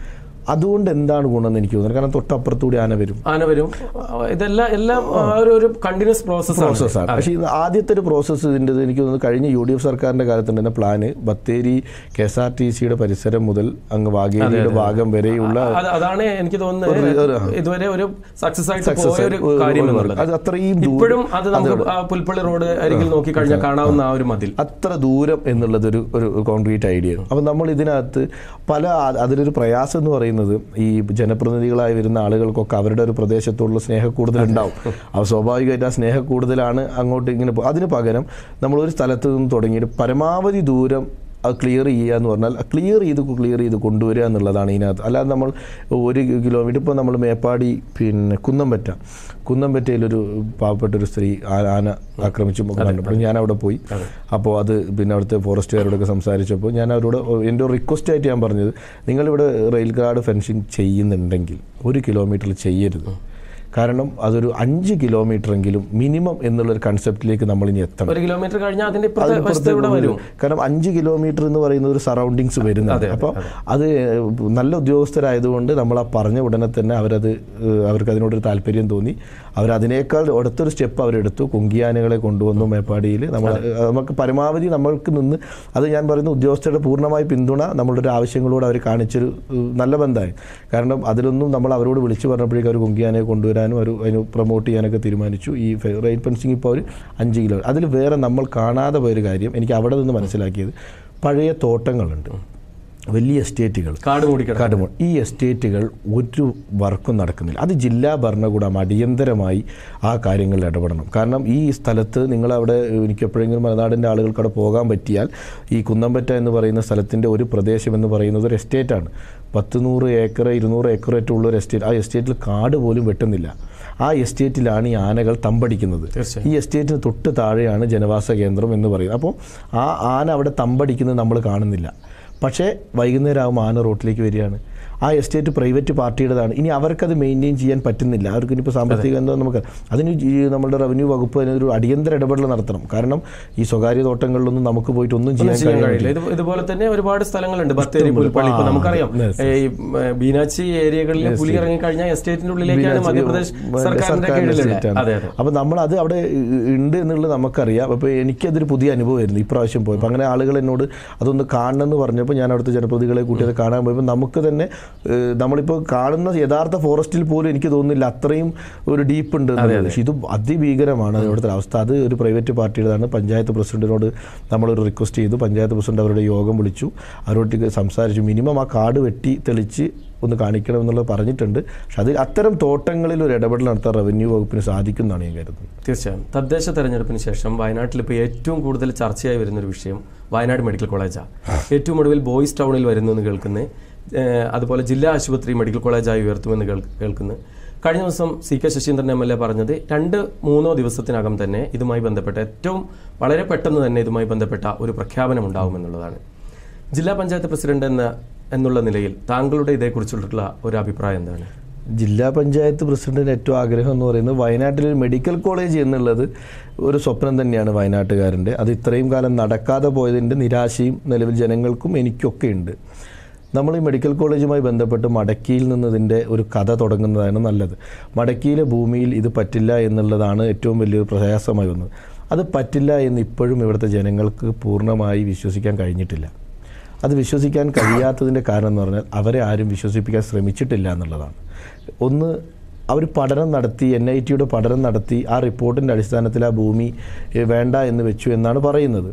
Speaker 2: അതുകൊണ്ട് എന്താണ് ഗുണമെന്ന് എനിക്ക് തോന്നുന്നത് കാരണം തൊട്ടപ്പുറത്തൂടി ആന വരും
Speaker 1: ആന വരും ഇതെല്ലാം എല്ലാം ആ ഒരു ഒരു കണ്ടിന്യൂസ് പ്രോസസ്
Speaker 2: പ്രോസസ്സാണ് പക്ഷേ ഇത് ആദ്യത്തെ ഒരു പ്രോസസ്സ് ഇതിൻ്റെ എനിക്ക് തോന്നുന്നു കഴിഞ്ഞ യു ഡി എഫ് സർക്കാരിൻ്റെ കാലത്തുണ്ടായിരുന്ന plan Bathery K S R T സിയുടെ പരിസരം മുതൽ അങ്ങ് വാഗേരിയുടെ ഭാഗം വരെയുള്ള
Speaker 1: അതാണ് എനിക്ക് തോന്നുന്നത് ഇതുവരെ ഒരു സക്സസ് ആയിട്ട് പോയ ഒരു
Speaker 2: ഒരു-
Speaker 1: കാര്യം
Speaker 2: ഒരു-
Speaker 1: എന്നുള്ളത്
Speaker 2: അത് അത്രയും ദൂരം
Speaker 1: ഇപ്പോഴും അത് നമുക്ക് ആ പുൽപ്പള്ളി റോഡ് അരികിൽ നോക്കി കഴിഞ്ഞാൽ കാണാവുന്ന ആ ഒരു മതിൽ
Speaker 2: അത്ര ദൂരം എന്നുള്ളത് ഒരു ഒരു കോൺക്രീറ്റ് ഐഡിയ ആണ് അപ്പം നമ്മൾ ഇതിനകത്ത് പല ആ- അതിലൊരു പ്രയാസം എന്ന് പറയുന്നത് ഈ ജനപ്രതിനിധികളായി വരുന്ന ആളുകൾക്കൊക്കെ അവരുടെ ഒരു പ്രദേശത്തോടുള്ള സ്നേഹ കൂടുതലുണ്ടാവും അപ്പോൾ സ്വാഭാവികമായിട്ട് ആ സ്നേഹ കൂടുതലാണ് അങ്ങോട്ട് ഇങ്ങനെ പോ- അതിന് പകരം നമ്മൾ ഒരു സ്ഥലത്ത് നിന്ന് തുടങ്ങിയിട്ട് പരമാവധി ദൂരം അത് ക്ലിയർ ചെയ്യുക എന്ന് പറഞ്ഞാൽ ക്ലിയർ ചെയ്ത് ക്ലിയർ ചെയ്ത് കൊണ്ടുവരിക എന്നുള്ളതാണ് ഇതിനകത്ത് അല്ലാതെ നമ്മൾ ഒരു കിലോമീറ്റർ ഇപ്പോൾ നമ്മൾ മേപ്പാടി പിന്നെ കുന്നംപറ്റ കുന്നംപറ്റയിലൊരു പാവപ്പെട്ട ഒരു സ്ത്രീ ആ- ആന ആക്രമിച്ചു കണ്ടപ്പോൾ ഞാൻ അവിടെ പോയി അപ്പോൾ അത് പിന്നെ അവിടുത്തെ ഫോറസ്റ്റുകാരോടൊക്കെ സംസാരിച്ചപ്പോൾ ഞാൻ അവരോട് എൻ്റെ ഒരു റിക്വസ്റ്റ് ആയിട്ട് ഞാൻ പറഞ്ഞത് നിങ്ങളിവിടെ റെയിൽ ഗാർഡ് ഫെൻസിങ് ചെയ്യുന്നുണ്ടെങ്കിൽ ഒരു കിലോമീറ്ററിൽ ചെയ്യരുത് കാരണം അതൊരു അഞ്ച് കിലോമീറ്റർ എങ്കിലും മിനിമം എന്നുള്ളൊരു കൺസെപ്റ്റിലേക്ക് നമ്മൾ ഇനി എത്തണം
Speaker 1: ഒരു കിലോമീറ്റർ കഴിഞ്ഞാൽ അതിന്റെ ഇപ്പുറത്തെ
Speaker 2: അതിന്
Speaker 1: വശത്ത് ഇവിടെ
Speaker 2: പുറത്ത്
Speaker 1: വരും
Speaker 2: കാരണം അഞ്ച് കിലോമീറ്റർ എന്ന് പറയുന്ന ഒരു സറൗണ്ടിങ്സ് വരുന്നുണ്ട് അപ്പോൾ അത് നല്ല ഉദ്യോഗസ്ഥരായതുകൊണ്ട് നമ്മൾ ആ പറഞ്ഞ ഉടനെ തന്നെ അവരത് ഏഹ്, അവർക്ക് അതിനോടൊരു താല്പര്യം തോന്നി അവരതിനേക്കാൾ അടുത്തൊരു സ്റ്റെപ്പ് അവരെടുത്തു കുങ്കിയാനകളെ കൊണ്ടുവന്നു മേപ്പാടിയിൽ നമ്മൾ നമുക്ക് പരമാവധി നമ്മൾക്ക് നിന്ന് അത് ഞാൻ പറയുന്ന ഉദ്യോഗസ്ഥരുടെ പൂർണ്ണമായ പിന്തുണ നമ്മളുടെ ഒരു ആവശ്യങ്ങളോട് അവർ കാണിച്ചൊരു ഏഹ്, നല്ല ബന്ധമായി കാരണം അതിലൊന്നും നമ്മൾ അവരോട് വിളിച്ചു പറഞ്ഞപ്പോഴേക്കും അവർ കുങ്കിയാനയെ കൊണ്ടുവരാനും ഒരു അതിന് പ്രൊമോട്ട് ചെയ്യാനൊക്കെ തീരുമാനിച്ചു ഈ റെയിൽ ഫെൻസിങ് ഇപ്പോൾ ഒരു അഞ്ച് കിലോ അതിൽ വേറെ നമ്മൾ കാണാതെ പോയൊരു കാര്യം എനിക്ക് അവിടെ നിന്ന് മനസ്സിലാക്കിയത് പഴയ തോട്ടങ്ങളുണ്ട് വലിയ എസ്റ്റേറ്റുകൾ
Speaker 1: കാട് മൂടിക്കിടക്കും
Speaker 2: കാട്ടുമോ ഈ എസ്റ്റേറ്റുകൾ ഒരു വർക്കും നടക്കുന്നില്ല അത് ജില്ലാ ഭരണകൂടം അടിയന്തരമായി ആ കാര്യങ്ങളിൽ ഇടപെടണം കാരണം ഈ സ്ഥലത്ത് നിങ്ങളവിടെ എനിക്ക് എപ്പോഴെങ്കിലും മലനാടിൻ്റെ ആളുകൾക്ക് അവിടെ പോകാൻ പറ്റിയാൽ ഈ കുന്നമ്പറ്റ എന്ന് പറയുന്ന സ്ഥലത്തിൻ്റെ ഒരു പ്രദേശം എന്ന് പറയുന്നത് ഒരു എസ്റ്റേറ്റാണ് പത്ത് നൂറ് ഏക്കർ ഇരുന്നൂറ് ഏക്കറേറ്റ് ഉള്ള ഒരു എസ്റ്റേറ്റ് ആ എസ്റ്റേറ്റിൽ കാട് പോലും വെട്ടുന്നില്ല ആ എസ്റ്റേറ്റിലാണ് ഈ ആനകൾ തമ്പടിക്കുന്നത്
Speaker 1: തീർച്ചയായും.
Speaker 2: ഈ എസ്റ്റേറ്റിന് തൊട്ട് താഴെയാണ് ജനവാസ കേന്ദ്രം എന്ന് പറയുന്നത് അപ്പോൾ ആ ആന അവിടെ തമ്പടിക്കുന്നത് നമ്മൾ കാണുന്നില്ല പക്ഷേ വൈകുന്നേരം ആകുമ്പോൾ ആന റോട്ടിലേക്ക് വരികയാണ് ആ എസ്റ്റേറ്റ് പ്രൈവറ്റ് പാർട്ടിയുടേതാണ് ഇനി അവർക്കത് മെയിൻറ്റെയിൻ ചെയ്യാൻ പറ്റുന്നില്ല അവർക്ക് ഇനിയിപ്പോൾ സാമ്പത്തിക എന്തോ നമുക്ക് അതിന് ഈ നമ്മുടെ റവന്യൂ വകുപ്പ് അതിനൊരു അടിയന്തര ഇടപെടൽ നടത്തണം കാരണം ഈ സ്വകാര്യ തോട്ടങ്ങളിലൊന്നും നമുക്ക് പോയിട്ട് ഒന്നും ചെയ്യാൻ
Speaker 1: ചെയ്യാൻ
Speaker 2: കഴിയില്ല
Speaker 1: കഴിയില്ല ഇത് ഇതുപോലെ തന്നെ ഒരുപാട് സ്ഥലങ്ങളുണ്ട് ബത്തേരി പുൽപ്പള്ളി ഇപ്പൊ നമുക്കറിയാം ഈ ഉം, ബീനാച്ചി ഏരിയകളിൽ പുലി ഇറങ്ങി കഴിഞ്ഞാൽ എസ്റ്റേറ്റിന്റെ ഉള്ളിലേക്കാണ് മധ്യപ്രദേശ് സർക്കാരിന്റെ കീഴിലുള്ളത് അതെ അതെ
Speaker 2: അപ്പോൾ നമ്മൾ അത് അവിടെ ഉണ്ട് എന്നുള്ളത് നമുക്കറിയാം അപ്പോൾ എനിക്കതൊരു പുതിയ അനുഭവമായിരുന്നു ഇപ്രാവശ്യം പോയപ്പോൾ അങ്ങനെ ആളുകൾ എന്നോട് അതൊന്ന് കാണണമെന്ന് പറഞ്ഞപ്പോൾ ഞാൻ അവിടുത്തെ ജനപ്രതികളെ കൂട്ടി അത് കാണാൻ പോയപ്പോൾ നമുക്ക് തന്നെ ഏഹ്, നമ്മളിപ്പോൾ കാണുന്ന യഥാർത്ഥ ഫോറസ്റ്റിൽ പോലും എനിക്ക് തോന്നുന്നില്ല അത്രയും ഒരു ഡീപ്പ് ഉണ്ട് എന്നുള്ളത്. പക്ഷേ ഇത് അതിഭീകരമാണ് ഇവിടുത്തെ അവസ്ഥ അത് ഒരു പ്രൈവറ്റ് പാർട്ടിയുടേതാണ് പഞ്ചായത്ത് പ്രസിഡന്റിനോട് നമ്മളൊരു റിക്വസ്റ്റ് ചെയ്തു പഞ്ചായത്ത് പ്രസിഡന്റ് അവരുടെ യോഗം വിളിച്ചു അവരോട് സംസാരിച്ചു മിനിമം ആ കാട് വെട്ടി തെളിച്ച് ഒന്ന് കാണിക്കണം എന്നുള്ളത് പറഞ്ഞിട്ടുണ്ട് പക്ഷെ അത് അത്തരം തോട്ടങ്ങളിൽ ഒരു ഇടപെടൽ നടത്താൻ റവന്യൂ വകുപ്പിന് സാധിക്കുന്നതാണ് ഞാൻ കരുതുന്നത്
Speaker 1: തീർച്ചയായും തദ്ദേശ തെരഞ്ഞെടുപ്പിന് ശേഷം വയനാട്ടിൽ ഇപ്പോൾ ഏറ്റവും കൂടുതൽ ചർച്ചയായി വരുന്ന ഒരു വിഷയം വയനാട് മെഡിക്കൽ കോളേജാണ് ഏറ്റവും ഒടുവിൽ ബോയ്സ് ടൗണിൽ വരുന്നു എന്ന് കേൾക്കുന്നത് അതുപോലെ ജില്ലാ ആശുപത്രി മെഡിക്കൽ കോളേജായി ഉയർത്തുമെന്ന് കേൾ- കേൾക്കുന്നു കഴിഞ്ഞ ദിവസം C K Saseendran M L A പറഞ്ഞത് രണ്ട് മൂന്നോ ദിവസത്തിനകം തന്നെ ഇതുമായി ബന്ധപ്പെട്ട ഏറ്റവും വളരെ പെട്ടെന്ന് തന്നെ ഇതുമായി ബന്ധപ്പെട്ട ഒരു പ്രഖ്യാപനം ഉണ്ടാകുമെന്നുള്ളതാണ് ജില്ലാ പഞ്ചായത്ത് പ്രസിഡന്റ് എന്ന എന്നുള്ള നിലയിൽ താങ്കളുടെ ഇതേക്കുറിച്ചുള്ള ഒരു അഭിപ്രായം എന്താണ്
Speaker 2: ജില്ലാ പഞ്ചായത്ത് പ്രസിഡന്റിന് ഏറ്റവും ആഗ്രഹം എന്ന് പറയുന്നത് വയനാട്ടിൽ ഒരു മെഡിക്കൽ കോളേജ് എന്നുള്ളത് ഒരു സ്വപ്നം തന്നെയാണ് വയനാട്ടുകാരൻ്റെ അത് ഇത്രയും കാലം നടക്കാതെ പോയതിൻ്റെ നിരാശയും നിലവിൽ ജനങ്ങൾക്കും എനിക്കൊക്കെ ഉണ്ട് നമ്മൾ ഈ മെഡിക്കൽ കോളേജുമായി ബന്ധപ്പെട്ട് മടക്കിയിൽ നിന്ന് ഇതിൻ്റെ ഒരു കഥ തുടങ്ങുന്നതാണ് നല്ലത് മടക്കിയിലെ ഭൂമിയിൽ ഇത് പറ്റില്ല എന്നുള്ളതാണ് ഏറ്റവും വലിയൊരു പ്രയാസമായി വന്നത് അത് പറ്റില്ല എന്ന് ഇപ്പോഴും ഇവിടുത്തെ ജനങ്ങൾക്ക് പൂർണ്ണമായി വിശ്വസിക്കാൻ കഴിഞ്ഞിട്ടില്ല അത് വിശ്വസിക്കാൻ കഴിയാത്തതിൻ്റെ കാരണം എന്ന് പറഞ്ഞാൽ അവരെ ആരും വിശ്വസിപ്പിക്കാൻ ശ്രമിച്ചിട്ടില്ല എന്നുള്ളതാണ് ഒന്ന് അവർ പഠനം നടത്തി എൻ ഐ ടിയുടെ പഠനം നടത്തി ആ റിപ്പോർട്ടിൻ്റെ അടിസ്ഥാനത്തിൽ ആ ഭൂമി ഏ, വേണ്ട എന്ന് വെച്ചു എന്നാണ് പറയുന്നത്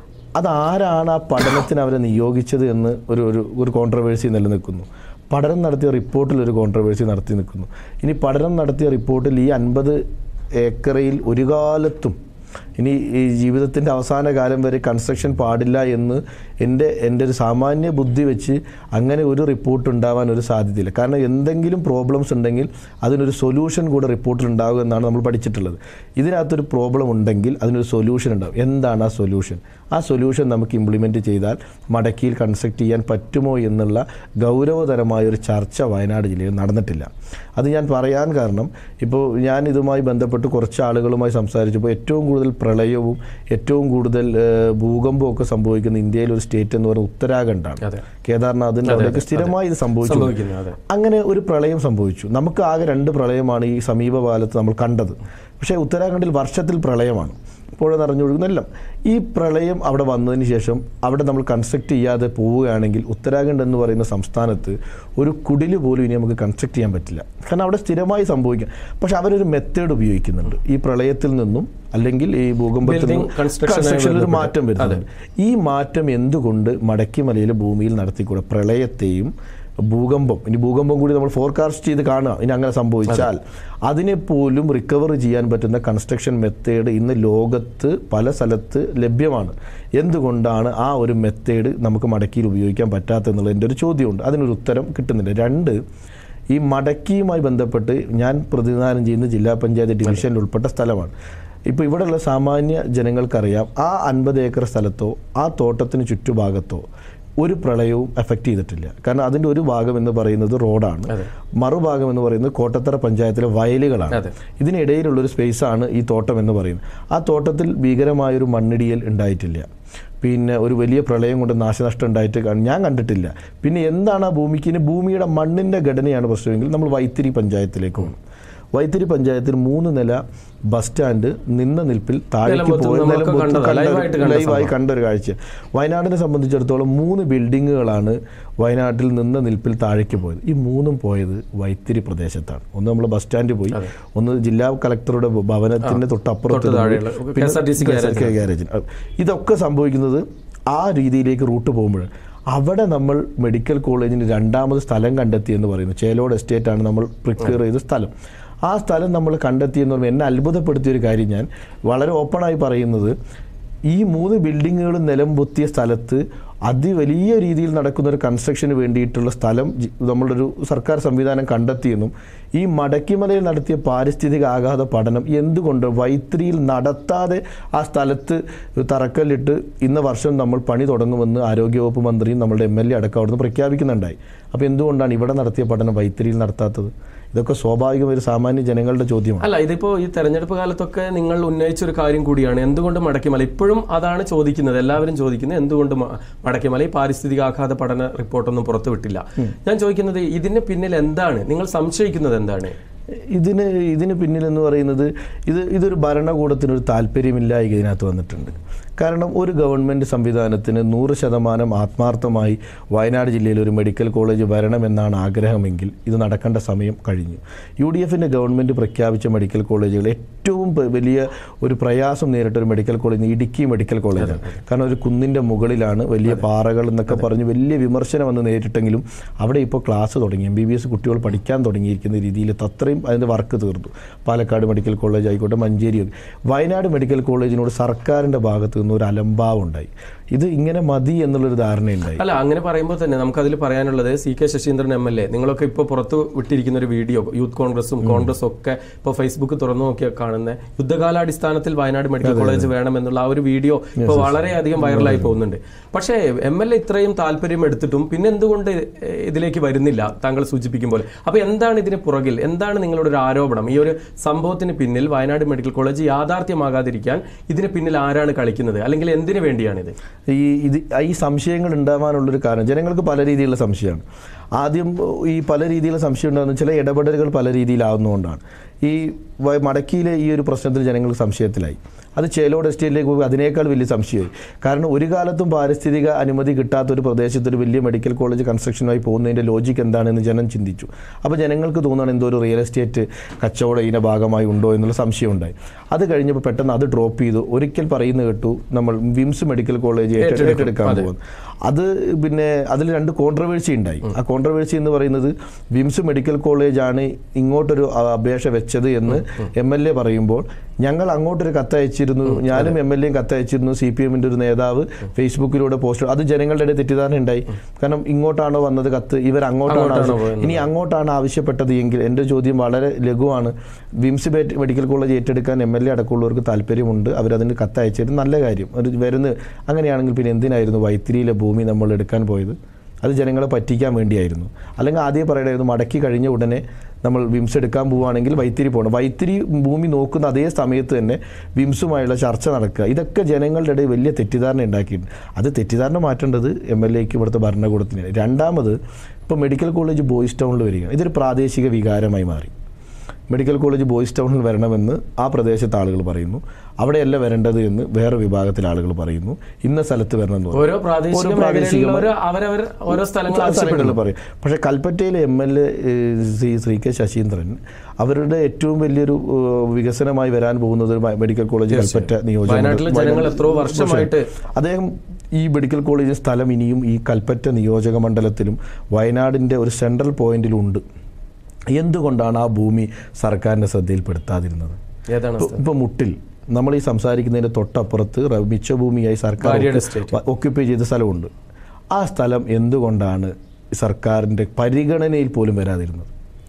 Speaker 2: അതാരാണ് ആ പഠനത്തിന് അവരെ നിയോഗിച്ചത് എന്ന് ഒരു ഒരു ഒരു കോൺട്രവേഴ്സി നിലനിൽക്കുന്നു പഠനം നടത്തിയ റിപ്പോർട്ടിൽ ഒരു കോൺട്രവേഴ്സി നടത്തി നിൽക്കുന്നു ഇനി പഠനം നടത്തിയ റിപ്പോർട്ടിൽ ഈ അൻപത് ഏക്കറയിൽ ഒരു കാലത്തും ഇനി ഈ ജീവിതത്തിൻ്റെ അവസാന കാലം വരെ കൺസ്ട്രക്ഷൻ പാടില്ല എന്ന് എൻ്റെ എൻ്റെ ഒരു സാമാന്യ ബുദ്ധി വെച്ച് അങ്ങനെ ഒരു റിപ്പോർട്ട് ഉണ്ടാവാൻ ഒരു സാധ്യതയില്ല കാരണം എന്തെങ്കിലും പ്രോബ്ലംസ് ഉണ്ടെങ്കിൽ അതിനൊരു സൊല്യൂഷൻ കൂടെ റിപ്പോർട്ടിൽ ഉണ്ടാകും എന്നാണ് നമ്മൾ പഠിച്ചിട്ടുള്ളത് ഇതിനകത്തൊരു പ്രോബ്ലം ഉണ്ടെങ്കിൽ അതിനൊരു സൊല്യൂഷൻ ഉണ്ടാകും എന്താണ് ആ സൊല്യൂഷൻ ആ സൊല്യൂഷൻ നമുക്ക് ഇംപ്ലിമെൻറ്റ് ചെയ്താൽ മടക്കിയിൽ കൺസ്ട്രക്ട് ചെയ്യാൻ പറ്റുമോ എന്നുള്ള ഗൗരവതരമായ ഒരു ചർച്ച വയനാട് ജില്ലയിൽ നടന്നിട്ടില്ല അത് ഞാൻ പറയാൻ കാരണം ഇപ്പോൾ ഞാൻ ഇതുമായി ബന്ധപ്പെട്ട് കുറച്ച് ആളുകളുമായി സംസാരിച്ചപ്പോൾ ഏറ്റവും കൂടുതൽ പ്രളയവും ഏറ്റവും കൂടുതൽ ഏഹ്, ഭൂകമ്പമൊക്കെ സംഭവിക്കുന്ന ഇന്ത്യയിൽ ഒരു സ്റ്റേറ്റ് എന്ന് പറയുന്നത് ഉത്തരാഖണ്ഡാണ്
Speaker 1: അതെ
Speaker 2: കേദാർനാഥിൻ്റെ അവിടെയൊക്കെ സ്ഥിരമായി ഇത് സംഭവിച്ചു
Speaker 1: സംഭവിക്കുന്നു അതെ
Speaker 2: അങ്ങനെ ഒരു പ്രളയം സംഭവിച്ചു നമുക്ക് ആകെ രണ്ട് പ്രളയമാണ് ഈ സമീപകാലത്ത് നമ്മൾ കണ്ടത് പക്ഷേ ഉത്തരാഖണ്ഡിൽ വർഷത്തിൽ പ്രളയമാണ് പുഴ നിറഞ്ഞൊഴുകുന്നെല്ലാം ഈ പ്രളയം അവിടെ വന്നതിന് ശേഷം അവിടെ നമ്മൾ കൺസ്ട്രക്ട് ചെയ്യാതെ പോവുകയാണെങ്കിൽ ഉത്തരാഖണ്ഡ് എന്ന് പറയുന്ന സംസ്ഥാനത്ത് ഒരു കുടില് പോലും ഇനി നമുക്ക് കൺസ്ട്രക്ട് ചെയ്യാൻ പറ്റില്ല കാരണം അവിടെ സ്ഥിരമായി സംഭവിക്കാം പക്ഷെ അവരൊരു മെത്തേഡ് ഉപയോഗിക്കുന്നുണ്ട് ഈ പ്രളയത്തിൽ നിന്നും അല്ലെങ്കിൽ ഈ ഭൂകമ്പത്തിൽ
Speaker 1: Building
Speaker 2: നിന്നും
Speaker 1: construction ആയി
Speaker 2: construction ൽ ഒരു
Speaker 1: ബന്ധപ്പെട്ട്.
Speaker 2: മാറ്റം വരുന്നുണ്ട് ഈ മാറ്റം എന്തുകൊണ്ട് മടക്കിമലയിലെ ഭൂമിയിൽ നടത്തിക്കൂടെ പ്രളയത്തെയും ഭൂകമ്പം ഇനി ഭൂകമ്പം കൂടി നമ്മൾ ഫോർകാസ്റ്റ് ചെയ്ത് കാണുക ഇനി അങ്ങനെ സംഭവിച്ചാൽ അതിനെ പോലും റിക്കവർ ചെയ്യാൻ പറ്റുന്ന കൺസ്ട്രക്ഷൻ മെത്തേഡ് ഇന്ന് ലോകത്ത് പല സ്ഥലത്ത് ലഭ്യമാണ് എന്തുകൊണ്ടാണ് ആ ഒരു മെത്തേഡ് നമുക്ക് മടക്കിയിൽ ഉപയോഗിക്കാൻ പറ്റാത്തെന്നുള്ളതിൻ്റെ ഒരു ചോദ്യമുണ്ട് അതിനൊരു ഉത്തരം കിട്ടുന്നില്ല രണ്ട് ഈ മടക്കിയുമായി ബന്ധപ്പെട്ട് ഞാൻ പ്രതിനിധാനം ചെയ്യുന്ന ജില്ലാ പഞ്ചായത്ത് ഡിവിഷനിൽ ഉൾപ്പെട്ട സ്ഥലമാണ് ഇപ്പോൾ ഇവിടെയുള്ള സാമാന്യ ജനങ്ങൾക്കറിയാം ആ അൻപത് ഏക്കർ സ്ഥലത്തോ ആ തോട്ടത്തിന് ചുറ്റുഭാഗത്തോ ഒരു പ്രളയവും എഫക്റ്റ് ചെയ്തിട്ടില്ല കാരണം അതിൻ്റെ ഒരു ഭാഗം എന്ന് പറയുന്നത് റോഡാണ്
Speaker 1: അതെ.
Speaker 2: മറുഭാഗം എന്ന് പറയുന്നത് കോട്ടത്തറ പഞ്ചായത്തിലെ വയലുകളാണ്
Speaker 1: അതെ.
Speaker 2: ഇതിനിടയിലുള്ളൊരു സ്പേസാണ് ഈ തോട്ടം എന്ന് പറയുന്നത് ആ തോട്ടത്തിൽ ഭീകരമായൊരു മണ്ണിടിയൽ ഉണ്ടായിട്ടില്ല പിന്നെ ഒരു വലിയ പ്രളയം കൊണ്ട് നാശനഷ്ടം ഉണ്ടായിട്ട് കാണ്- ഞാൻ കണ്ടിട്ടില്ല പിന്നെ എന്താണ് ആ ഭൂമിക്ക് ഇനി ഭൂമിയുടെ മണ്ണിൻ്റെ ഘടനയാണ് പ്രശ്നമെങ്കിൽ നമ്മൾ വൈത്തിരി പഞ്ചായത്തിലേക്ക് പോകും വൈത്തിരി പഞ്ചായത്തിൽ മൂന്ന് നില ബസ് സ്റ്റാൻഡ് നിന്ന നിൽപ്പിൽ താഴേക്ക്
Speaker 1: നിലമ്പൂത്ത്
Speaker 2: പോയി
Speaker 1: നമ്മളൊക്കെ
Speaker 2: നിലമ്പൂത്ത്
Speaker 1: കണ്ടതാ,
Speaker 2: കണ്ട ഒരു-
Speaker 1: ലൈവായിട്ട് കണ്ട
Speaker 2: ലൈവായി കണ്ട ഒരു കാഴ്ച വയനാടിനെ സംബന്ധിച്ചിടത്തോളം മൂന്ന് ബിൽഡിങ്ങുകളാണ് വയനാട്ടിൽ നിന്ന് നിൽപ്പിൽ താഴേക്ക് പോയത് ഈ മൂന്നും പോയത് വൈത്തിരി പ്രദേശത്താണ് ഒന്ന് നമ്മൾ ബസ് സ്റ്റാൻഡ് പോയി ഒന്ന് ജില്ലാ കളക്ടറുടെ ഭവനത്തിന്റെ തൊട്ടപ്പുറത്ത്
Speaker 1: തൊട്ട് താഴെയുള്ള
Speaker 2: പിന്നെ
Speaker 1: KSRTC
Speaker 2: KSRTC ഗ്യാരേജിന് അത് ഇതൊക്കെ സംഭവിക്കുന്നത് ആ രീതിയിലേക്ക് റൂട്ട് പോകുമ്പോൾ അവിടെ നമ്മൾ മെഡിക്കൽ കോളേജിന് രണ്ടാമത് സ്ഥലം കണ്ടെത്തി എന്ന് പറയുന്നു ചേലോട് എസ്റ്റേറ്റ് ആണ് നമ്മൾ പ്രിപ്പയർ ചെയ്ത സ്ഥലം ആ സ്ഥലം നമ്മൾ കണ്ടെത്തി എന്ന് പറയുമ്പോൾ എന്നെ അത്ഭുതപ്പെടുത്തിയ ഒരു കാര്യം ഞാൻ വളരെ ഓപ്പണായി പറയുന്നത് ഈ മൂന്ന് ബിൽഡിങ്ങുകളും നിലം പൊത്തിയ സ്ഥലത്ത് അതിവലിയ രീതിയിൽ നടക്കുന്ന ഒരു കൺസ്ട്രക്ഷന് വേണ്ടിയിട്ടുള്ള സ്ഥലം ജി- നമ്മളുടെ ഒരു സർക്കാർ സംവിധാനം കണ്ടെത്തിയെന്നും ഈ മടക്കിമലയിൽ നടത്തിയ പാരിസ്ഥിതിക ആഘാത പഠനം എന്തുകൊണ്ട് വൈത്തിരിയിൽ നടത്താതെ ആ സ്ഥലത്ത് തറക്കല്ലിട്ട് ഇന്ന വർഷം നമ്മൾ പണി തുടങ്ങുമെന്ന് ആരോഗ്യവകുപ്പ് മന്ത്രിയും നമ്മളുടെ എം എൽ എ അടക്കം അവിടുന്ന് പ്രഖ്യാപിക്കുന്നുണ്ടായി അപ്പോൾ എന്തുകൊണ്ടാണ് ഇവിടെ നടത്തിയ പഠനം വൈത്തിരിയിൽ നടത്താത്തത് ഇതൊക്കെ സ്വാഭാവികമായ ഒരു സാമാന്യ ജനങ്ങളുടെ ചോദ്യമാണ്
Speaker 1: അല്ല ഇതിപ്പോ ഈ തെരഞ്ഞെടുപ്പ് കാലത്തൊക്കെ നിങ്ങൾ ഉന്നയിച്ച ഒരു കാര്യം കൂടിയാണ് എന്തുകൊണ്ട് മടക്കിമല ഇപ്പോഴും അതാണ് ചോദിക്കുന്നത് എല്ലാവരും ചോദിക്കുന്നത് എന്തുകൊണ്ട് മ- മടക്കിമല ഈ പാരിസ്ഥിതിക ആഘാത പഠന റിപ്പോർട്ടൊന്നും പുറത്തുവിട്ടില്ല ഞാൻ ചോദിക്കുന്നത് ഇതിന് പിന്നിൽ എന്താണ് നിങ്ങൾ സംശയിക്കുന്നത് എന്താണ്
Speaker 2: ഇതിന് ഇതിന് പിന്നിൽ എന്ന് പറയുന്നത് ഇത് ഇതൊരു ഭരണകൂടത്തിനൊരു താല്പര്യമില്ലായ്ക ഇതിനകത്ത് വന്നിട്ടുണ്ട് കാരണം ഒരു ഗവൺമെൻറ് സംവിധാനത്തിന് നൂറ് ശതമാനം ആത്മാർത്ഥമായി വയനാട് ജില്ലയിൽ ഒരു മെഡിക്കൽ കോളേജ് വരണമെന്നാണ് ആഗ്രഹമെങ്കിൽ ഇത് നടക്കേണ്ട സമയം കഴിഞ്ഞു യു ഡി എഫിൻ്റെ ഗവൺമെൻറ് പ്രഖ്യാപിച്ച മെഡിക്കൽ കോളേജുകൾ ഏറ്റവും പ- വലിയ ഒരു പ്രയാസം നേരിട്ട ഒരു മെഡിക്കൽ കോളേജ് ഇടുക്കി മെഡിക്കൽ കോളേജാണ് കാരണം ഒരു കുന്നിൻ്റെ മുകളിലാണ് വലിയ പാറകൾ എന്നൊക്കെ പറഞ്ഞ് വലിയ വിമർശനം വന്ന് നേരിട്ടെങ്കിലും അവിടെ ഇപ്പോൾ ക്ലാസ് തുടങ്ങി എം ബി ബി എസ് കുട്ടികൾ പഠിക്കാൻ തുടങ്ങിയിരിക്കുന്ന രീതിയിൽ അത്രയും അതിൻ്റെ വർക്ക് തീർന്നു പാലക്കാട് മെഡിക്കൽ കോളേജ് ആയിക്കോട്ടെ മഞ്ചേരി ഒക്കെ. വയനാട് മെഡിക്കൽ കോളേജിനോട് സർക്കാരിൻ്റെ ഭാഗത്ത് നിന്ന് ഒരു അലംഭാവം ഉണ്ടായി ഇത് ഇങ്ങനെ മതി എന്നുള്ളൊരു ധാരണയുണ്ടായി
Speaker 1: അല്ല അങ്ങനെ പറയുമ്പോൾ തന്നെ നമുക്കതിൽ പറയാനുള്ളത് C K Saseendran M L A നിങ്ങളൊക്കെ ഇപ്പോൾ പുറത്തു വിട്ടിരിക്കുന്ന ഒരു വീഡിയോ യൂത്ത് കോൺഗ്രസും കോൺഗ്രസും ഒക്കെ ഇപ്പോൾ ഫേസ്ബുക്ക് തുറന്നു നോക്കിയാൽ കാണുന്ന യുദ്ധകാലാടിസ്ഥാനത്തിൽ വയനാട് മെഡിക്കൽ കോളേജ് വേണമെന്നുള്ള ആ ഒരു വീഡിയോ ഇപ്പോൾ വളരെയധികം വൈറലായി പോകുന്നുണ്ട് പക്ഷേ എം എൽ എ ഇത്രയും താല്പര്യം എടുത്തിട്ടും പിന്നെ എന്തുകൊണ്ട് ഇതിലേക്ക് വരുന്നില്ല താങ്കൾ സൂചിപ്പിക്കും പോലെ അപ്പോൾ എന്താണ് ഇതിന് പുറകിൽ എന്താണ് നിങ്ങളുടെ ഒരു ആരോപണം ഈ ഒരു സംഭവത്തിന് പിന്നിൽ വയനാട് മെഡിക്കൽ കോളേജ് യാഥാർത്ഥ്യമാകാതിരിക്കാൻ ഇതിന് പിന്നിൽ ആരാണ് കളിക്കുന്നത് അല്ലെങ്കിൽ എന്തിനു വേണ്ടിയാണിത്
Speaker 2: ഈ ഇത് ഈ സംശയങ്ങൾ ഉണ്ടാവാനുള്ളൊരു കാരണം ജനങ്ങൾക്ക് പല രീതിയിലുള്ള സംശയമാണ് ആദ്യം ഈ പല രീതിയിലുള്ള സംശയം ഉണ്ടാകുന്ന ചില ഇടപെടലുകൾ പല രീതിയിലാവുന്നതുകൊണ്ടാണ് ഈ വ- മടക്കിയിലെ ഈ ഒരു പ്രശ്നത്തിൽ ജനങ്ങൾ സംശയത്തിലായി അത് ചേലോട് എസ്റ്റേറ്റിലേക്ക് പോയി അതിനേക്കാൾ വലിയ സംശയമായി കാരണം ഒരു കാലത്തും പാരിസ്ഥിതിക അനുമതി കിട്ടാത്ത ഒരു പ്രദേശത്ത് ഒരു വലിയ മെഡിക്കൽ കോളേജ് കൺസ്ട്രക്ഷനുമായി പോകുന്നതിൻ്റെ ലോജിക്ക് എന്താണെന്ന് ജനം ചിന്തിച്ചു അപ്പോൾ ജനങ്ങൾക്ക് തോന്നുകയാണ് എന്തോ ഒരു റിയൽ എസ്റ്റേറ്റ് കച്ചവടം ഇതിൻ്റെ ഭാഗമായി ഉണ്ടോ എന്നുള്ള സംശയം ഉണ്ടായി അത് കഴിഞ്ഞപ്പോൾ പെട്ടെന്ന് അത് ഡ്രോപ്പ് ചെയ്തു ഒരിക്കൽ പറയുന്ന കേട്ടു നമ്മൾ വിംസ് മെഡിക്കൽ കോളേജ് ഏറ്റെടുക്കാൻ ഏറ്റെടുക്കാൻ പോകുന്നു അത് പിന്നെ അതിൽ രണ്ട് കോൺട്രവേഴ്സി ഉണ്ടായി ആ കോൺട്രവേഴ്സി എന്ന് പറയുന്നത് വിംസ് മെഡിക്കൽ കോളേജാണ് ഇങ്ങോട്ടൊരു അ- അപേക്ഷ വെച്ചത് എന്ന് എം എൽ എ പറയുമ്പോൾ ഞങ്ങൾ അങ്ങോട്ടൊരു കത്തയച്ചിരുന്നു ഞാനും എം എൽ എയും കത്തയച്ചിരുന്നു സി പി എമ്മിൻ്റെ ഒരു നേതാവ് ഫേസ്ബുക്കിലൂടെ പോസ്റ്റ് അത് ജനങ്ങളുടെ ഇടയിൽ തെറ്റിദ്ധാരണ ഉണ്ടായി കാരണം ഇങ്ങോട്ടാണോ വന്നത് കത്ത് ഇവർ അങ്ങോട്ടാണോ
Speaker 1: അങ്ങോട്ടാണോ
Speaker 2: ആവശ്യം- ഇനി അങ്ങോട്ടാണ് ആവശ്യപ്പെട്ടത് എങ്കിൽ എൻ്റെ ചോദ്യം വളരെ ലഘുവാണ് വിംസ് ബെ- മെഡിക്കൽ കോളേജ് ഏറ്റെടുക്കാൻ എം എൽ എ അടക്കമുള്ളവർക്ക് താല്പര്യമുണ്ട് അവരതിന് കത്തയച്ചിരുന്നു നല്ല കാര്യം ഒരു വരുന്ന അങ്ങനെയാണെങ്കിൽ പിന്നെ എന്തിനായിരുന്നു വൈത്തിരിയിലെ ഭൂമി നമ്മൾ എടുക്കാൻ പോയത് അത് ജനങ്ങളെ പറ്റിക്കാൻ വേണ്ടിയായിരുന്നു അല്ലെങ്കിൽ ആദ്യം പറയണമായിരുന്നു മടക്കി കഴിഞ്ഞ ഉടനെ നമ്മൾ വിംസ് എടുക്കാൻ പോവുകയാണെങ്കിൽ വൈത്തിരി പോകണം വൈത്തിരി ഭൂമി നോക്കുന്ന അതേ സമയത്ത് തന്നെ വിംസുമായുള്ള ചർച്ച നടക്കുക ഇതൊക്കെ ജനങ്ങളുടെ ഇടയിൽ വലിയ തെറ്റിദ്ധാരണ ഉണ്ടാക്കിയിട്ടുണ്ട് അത് തെറ്റിദ്ധാരണ മാറ്റേണ്ടത് എം എൽ എക്ക് ഇവിടുത്തെ ഭരണകൂടത്തിനാണ് രണ്ടാമത് ഇപ്പോൾ മെഡിക്കൽ കോളേജ് ബോയ്സ് ടൗണിൽ വരികയാണ് ഇതൊരു പ്രാദേശിക വികാരമായി മാറി മെഡിക്കൽ കോളേജ് ബോയ്സ് ടൗണിൽ വരണമെന്ന് ആ പ്രദേശത്തെ ആളുകൾ പറയുന്നു അവിടെയല്ല വരേണ്ടത് എന്ന് വേറെ വിഭാഗത്തിലെ ആളുകൾ പറയുന്നു ഇന്ന സ്ഥലത്ത് വരണമെന്ന് പറയുന്നു.
Speaker 1: ഓരോ പ്രാദേശിക
Speaker 2: ഓരോ പ്രാദേശിക
Speaker 1: മേഖലകളിൽ ഓരോ അവരവർ ഓരോ സ്ഥലങ്ങൾ
Speaker 2: സ്ഥലങ്ങളിൽ പറയും പക്ഷേ കൽപ്പറ്റയിലെ M L A Shri Shri K Saseendran അവരുടെ ഏറ്റവും വലിയൊരു ഏഹ്, വികസനമായി വരാൻ പോകുന്നത് ഒരു മെഡിക്കൽ കോളേജ് കൽപ്പറ്റ നിയോജക
Speaker 1: വയനാട്ടിലെ ജനങ്ങൾ എത്രയോ വർഷമായിട്ട്
Speaker 2: അദ്ദേഹം ഈ മെഡിക്കൽ കോളേജ് സ്ഥലം ഇനിയും ഈ കൽപ്പറ്റ നിയോജക മണ്ഡലത്തിലും വയനാടിൻ്റെ ഒരു സെൻട്രൽ പോയിന്റിലുണ്ട് എന്തുകൊണ്ടാണ് ആ ഭൂമി സർക്കാരിൻ്റെ ശ്രദ്ധയിൽപ്പെടുത്താതിരുന്നത്
Speaker 1: ഏതാണ്
Speaker 2: ഇപ്പൊ- ഇപ്പൊ മുട്ടിൽ നമ്മൾ ഈ സംസാരിക്കുന്നതിന്റെ തൊട്ടപ്പുറത്ത് റ- മിച്ചഭൂമിയായി സർക്കാർ
Speaker 1: ഭാര്യയുടെ estate.
Speaker 2: ഓക്യുപ്പൈ ചെയ്ത സ്ഥലമുണ്ട് ആ സ്ഥലം എന്തുകൊണ്ടാണ് സർക്കാരിന്റെ പരിഗണനയിൽ പോലും വരാതിരുന്നത്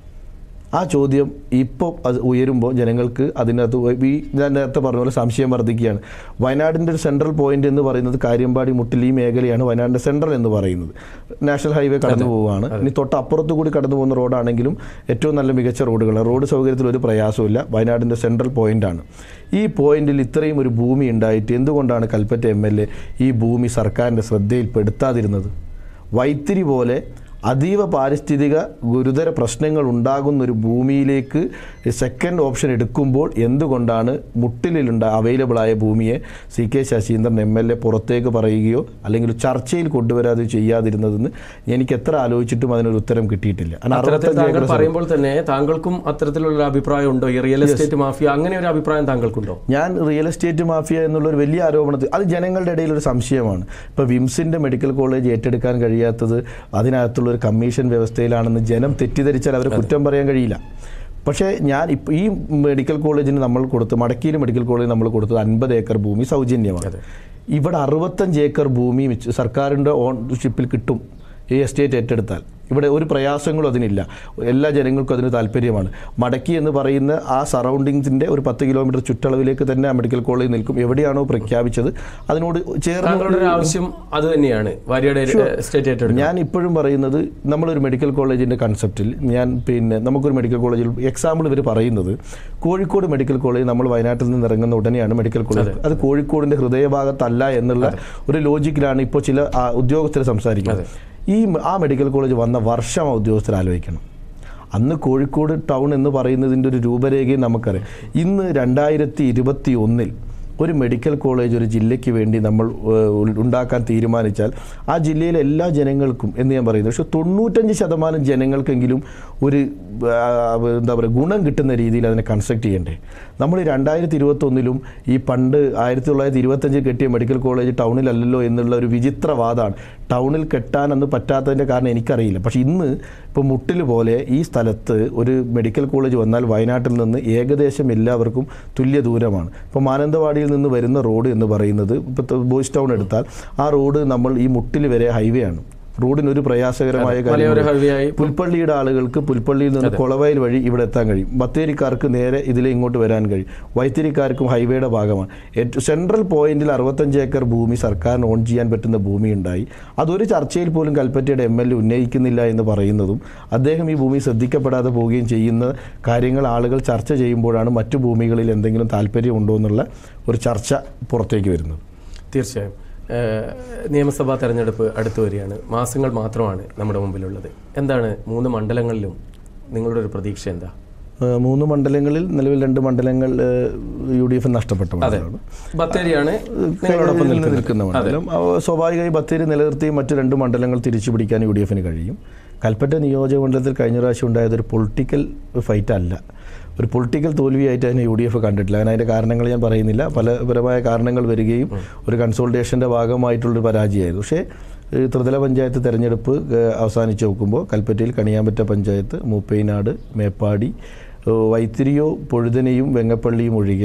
Speaker 2: ആ ചോദ്യം ഇപ്പോൾ അത് ഉയരുമ്പോൾ ജനങ്ങൾക്ക് അതിനകത്ത് ഈ ഞാൻ നേരത്തെ പറഞ്ഞ പോലെ സംശയം വർദ്ധിക്കുകയാണ് വയനാടിൻ്റെ ഒരു സെൻട്രൽ പോയിന്റ് എന്ന് പറയുന്നത് കാര്യമ്പാടി മുട്ടിൽ ഈ മേഖലയാണ് വയനാടിൻ്റെ സെൻട്രൽ എന്ന് പറയുന്നത് നാഷണൽ ഹൈവേ കടന്നു പോവുകയാണ് ഇനി തൊട്ടപ്പുറത്ത് കൂടി കടന്നു പോകുന്ന റോഡാണെങ്കിലും ഏറ്റവും നല്ല മികച്ച റോഡുകളാണ് റോഡ് സൗകര്യത്തിൽ ഒരു പ്രയാസമില്ല വയനാടിൻ്റെ സെൻട്രൽ പോയിന്റാണ് ഈ പോയിന്റിൽ ഇത്രയും ഒരു ഭൂമി ഉണ്ടായിട്ട് എന്തുകൊണ്ടാണ് കൽപ്പറ്റ എം എൽ എ ഈ ഭൂമി സർക്കാരിൻ്റെ ശ്രദ്ധയിൽപ്പെടുത്താതിരുന്നത് വൈത്തിരി പോലെ അതീവ പാരിസ്ഥിതിക ഗുരുതര പ്രശ്നങ്ങൾ ഉണ്ടാകുന്ന ഒരു ഭൂമിയിലേക്ക് സെക്കൻഡ് ഓപ്ഷൻ എടുക്കുമ്പോൾ എന്തുകൊണ്ടാണ് മുട്ടിലുണ്ട അവൈലബിൾ ആയ ഭൂമിയെ C K Saseendran M L A പുറത്തേക്ക് പറയുകയോ അല്ലെങ്കിൽ ഒരു ചർച്ചയിൽ കൊണ്ടുവരാതെ ചെയ്യാതിരുന്നതെന്ന് എനിക്ക് എത്ര ആലോചിച്ചിട്ടും അതിനൊരു ഉത്തരം കിട്ടിയിട്ടില്ല കാരണം
Speaker 1: അത്തരത്തിൽ
Speaker 2: അറുപത്തഞ്ച്
Speaker 1: താങ്കൾ
Speaker 2: ഏക്കർ സ്ഥലം-
Speaker 1: പറയുമ്പോൾ തന്നെ താങ്കൾക്കും അത്തരത്തിലുള്ള ഒരു അഭിപ്രായം ഉണ്ടോ ഈ റിയൽ എസ്റ്റേറ്റ് മാഫിയ അങ്ങനെ ഒരു അഭിപ്രായം താങ്കൾക്കുണ്ടോ
Speaker 2: ഞാൻ റിയൽ എസ്റ്റേറ്റ് മാഫിയ എന്നുള്ള ഒരു വലിയ ആരോപണത്തിൽ അത് ജനങ്ങളുടെ ഇടയിൽ ഒരു സംശയമാണ് ഇപ്പോൾ വിംസിൻ്റെ മെഡിക്കൽ കോളേജ് ഏറ്റെടുക്കാൻ കഴിയാത്തത് അതിനകത്തുള്ള ഒരു കമ്മീഷൻ വ്യവസ്ഥയിലാണെന്ന് ജനം തെറ്റിദ്ധരിച്ചാൽ അവരെ കുറ്റം പറയാൻ കഴിയില്ല പക്ഷേ ഞാൻ ഇപ്പോൾ ഈ മെഡിക്കൽ കോളേജിന് നമ്മൾ കൊടുത്ത് മടക്കിയിൽ മെഡിക്കൽ കോളേജിന് നമ്മൾ കൊടുത്തത് അൻപത് ഏക്കർ ഭൂമി സൗജന്യമാണ് ഇവിടെ അറുപത്തഞ്ച് ഏക്കർ ഭൂമി വെച്ച് സർക്കാരിൻ്റെ ഓൺഷിപ്പിൽ കിട്ടും ഈ എസ്റ്റേറ്റ് ഏറ്റെടുത്താൽ ഇവിടെ ഒരു പ്രയാസങ്ങളും അതിനില്ല എല്ലാ ജനങ്ങൾക്കും അതിന് താല്പര്യമാണ് മടക്കി എന്ന് പറയുന്ന ആ സറൗണ്ടിങ്സിൻ്റെ ഒരു പത്ത് കിലോമീറ്റർ ചുറ്റളവിലേക്ക് തന്നെ ആ മെഡിക്കൽ കോളേജ് നിൽക്കും എവിടെയാണോ പ്രഖ്യാപിച്ചത് അതിനോട്
Speaker 1: താങ്കളുടെ ഒരു
Speaker 2: ചേർന്ന്
Speaker 1: ആവശ്യം അത് തന്നെയാണ് ഭാര്യയുടെ എസ്റ്റേറ്റ് ഏറ്റെടുക്കുക
Speaker 2: ഞാൻ ഇപ്പോഴും പറയുന്നത് നമ്മളൊരു മെഡിക്കൽ കോളേജിൻ്റെ കൺസെപ്റ്റിൽ ഞാൻ പിന്നെ നമുക്കൊരു മെഡിക്കൽ കോളേജിൽ എക്സാമ്പിൾ ഇവർ പറയുന്നത് കോഴിക്കോട് മെഡിക്കൽ കോളേജ് നമ്മൾ വയനാട്ടിൽ നിന്ന് ഇറങ്ങുന്ന ഉടനെയാണ് മെഡിക്കൽ കോളേജ് അത് കോഴിക്കോടിൻ്റെ ഹൃദയഭാഗത്തല്ല എന്നുള്ള ഒരു ലോജിക്കിലാണ് ഇപ്പോൾ ചില ആ, ഉദ്യോഗസ്ഥർ സംസാരിക്കുന്നത് ഈ മ- ആ മെഡിക്കൽ കോളേജ് വന്ന വർഷം ആ ഉദ്യോഗസ്ഥർ ആലോചിക്കണം അന്ന് കോഴിക്കോട് ടൗൺ എന്ന് പറയുന്നതിൻ്റെ ഒരു രൂപരേഖയും നമുക്കറിയാം ഇന്ന് രണ്ടായിരത്തി ഇരുപത്തി ഒന്നിൽ ഒരു മെഡിക്കൽ കോളേജ് ഒരു ജില്ലയ്ക്ക് വേണ്ടി നമ്മൾ ഏഹ്, ഉൾ- ഉണ്ടാക്കാൻ തീരുമാനിച്ചാൽ ആ ജില്ലയിലെ എല്ലാ ജനങ്ങൾക്കും എന്ന് ഞാൻ പറയുന്നത് പക്ഷേ തൊണ്ണൂറ്റഞ്ച് ശതമാനം ജനങ്ങൾക്കെങ്കിലും ഒരു ആ, എന്താ പറയുക ഗുണം കിട്ടുന്ന രീതിയിൽ അതിനെ കൺസ്ട്രക്ട് ചെയ്യണ്ടേ നമ്മൾ രണ്ടായിരത്തി ഇരുപത്തൊന്നിലും ഈ പണ്ട് ആയിരത്തി തൊള്ളായിരത്തി ഇരുപത്തഞ്ചിൽ കെട്ടിയ മെഡിക്കൽ കോളേജ് ടൗണിലല്ലല്ലോ എന്നുള്ള ഒരു വിചിത്രവാദമാണ് ടൗണിൽ കെട്ടാനൊന്നും പറ്റാത്തതിൻ്റെ കാരണം എനിക്കറിയില്ല പക്ഷേ ഇന്ന് ഇപ്പോൾ മുട്ടിൽ പോലെ ഈ സ്ഥലത്ത് ഒരു മെഡിക്കൽ കോളേജ് വന്നാൽ വയനാട്ടിൽ നിന്ന് ഏകദേശം എല്ലാവർക്കും തുല്യ ദൂരമാണ് ഇപ്പോൾ മാനന്തവാടിയിൽ നിന്ന് വരുന്ന റോഡ് എന്ന് പറയുന്നത് ഇപ്പോൾ ബോയ്സ് ടൗൺ എടുത്താൽ ആ റോഡ് നമ്മൾ ഈ മുട്ടിൽ വരെ ഹൈവേ ആണ് റോഡിനൊരു പ്രയാസകരമായ
Speaker 1: മലയോര
Speaker 2: കാര്യം
Speaker 1: ഹൈവേ ആയി
Speaker 2: പുൽപ്പള്ളിയുടെ ആളുകൾക്ക് പുൽപ്പള്ളിയിൽ നിന്ന് കൊളവയൽ വഴി ഇവിടെ എത്താൻ കഴിയും ബത്തേരിക്കാർക്ക് നേരെ ഇതിലെ ഇങ്ങോട്ട് വരാൻ കഴിയും വൈത്തിരിക്കാർക്കും ഹൈവേയുടെ ഭാഗമാണ് ഏറ്റവും സെൻട്രൽ പോയിന്റിൽ അറുപത്തഞ്ച് ഏക്കർ ഭൂമി സർക്കാരിന് ഓൺ ചെയ്യാൻ പറ്റുന്ന ഭൂമി ഉണ്ടായി അതൊരു ചർച്ചയിൽ പോലും കൽപ്പറ്റയുടെ എം എൽ എ ഉന്നയിക്കുന്നില്ല എന്ന് പറയുന്നതും അദ്ദേഹം ഈ ഭൂമി ശ്രദ്ധിക്കപ്പെടാതെ പോവുകയും ചെയ്യുന്ന കാര്യങ്ങൾ ആളുകൾ ചർച്ച ചെയ്യുമ്പോഴാണ് മറ്റു ഭൂമികളിൽ എന്തെങ്കിലും താല്പര്യമുണ്ടോ എന്നുള്ള ഒരു ചർച്ച പുറത്തേക്ക് വരുന്നത്
Speaker 1: തീർച്ചയായും ഏഹ്, നിയമസഭാ തെരഞ്ഞെടുപ്പ് അടുത്തു വരികയാണ് മാസങ്ങൾ മാത്രമാണ് നമ്മുടെ മുമ്പിലുള്ളത് എന്താണ് മൂന്ന് മണ്ഡലങ്ങളിലും നിങ്ങളുടെ ഒരു പ്രതീക്ഷ എന്താ
Speaker 2: ഏഹ് മൂന്ന് മണ്ഡലങ്ങളിൽ നിലവിൽ രണ്ട് മണ്ഡലങ്ങൾ യു ഡി എഫ് നഷ്ടപ്പെട്ട മണ്ഡലമാണ്
Speaker 1: ബത്തേരിയാണ് നിങ്ങളോടൊപ്പം
Speaker 2: നിൽക്കുന്ന
Speaker 1: നിൽക്കുന്നത്
Speaker 2: നിൽക്കുന്ന മണ്ഡലം അവ സ്വാഭാവികമായി ബത്തേരി നിലനിർത്തി മറ്റു രണ്ട് മണ്ഡലങ്ങൾ തിരിച്ചു പിടിക്കാൻ യു ഡി എഫിന് കഴിയും കൽപ്പറ്റ നിയോജക മണ്ഡലത്തിൽ കഴിഞ്ഞ പ്രാവശ്യം ഉണ്ടായത് ഒരു പൊളിറ്റിക്കൽ ഫൈറ്റ് അല്ല ഒരു പൊളിറ്റിക്കൽ തോൽവിയായിട്ട് അതിനെ യു ഡി എഫ് കണ്ടിട്ടില്ല അതിന് അതിൻ്റെ കാരണങ്ങൾ ഞാൻ പറയുന്നില്ല പലപരമായ കാരണങ്ങൾ വരികയും ഒരു കൺസോൾട്ടേഷൻ്റെ ഭാഗമായിട്ടുള്ളൊരു പരാജയമായിരുന്നു പക്ഷേ ഈ ത്രിതല പഞ്ചായത്ത് തെരഞ്ഞെടുപ്പ് ഏഹ്, അവസാനിച്ച് നോക്കുമ്പോൾ കൽപ്പറ്റയിൽ കണിയാമ്പറ്റ പഞ്ചായത്ത് മൂപ്പൈനാട് മേപ്പാടി ഏഹ്, വൈത്തിരിയോ പൊഴുതനയും വെങ്ങപ്പള്ളിയും ഒഴികെ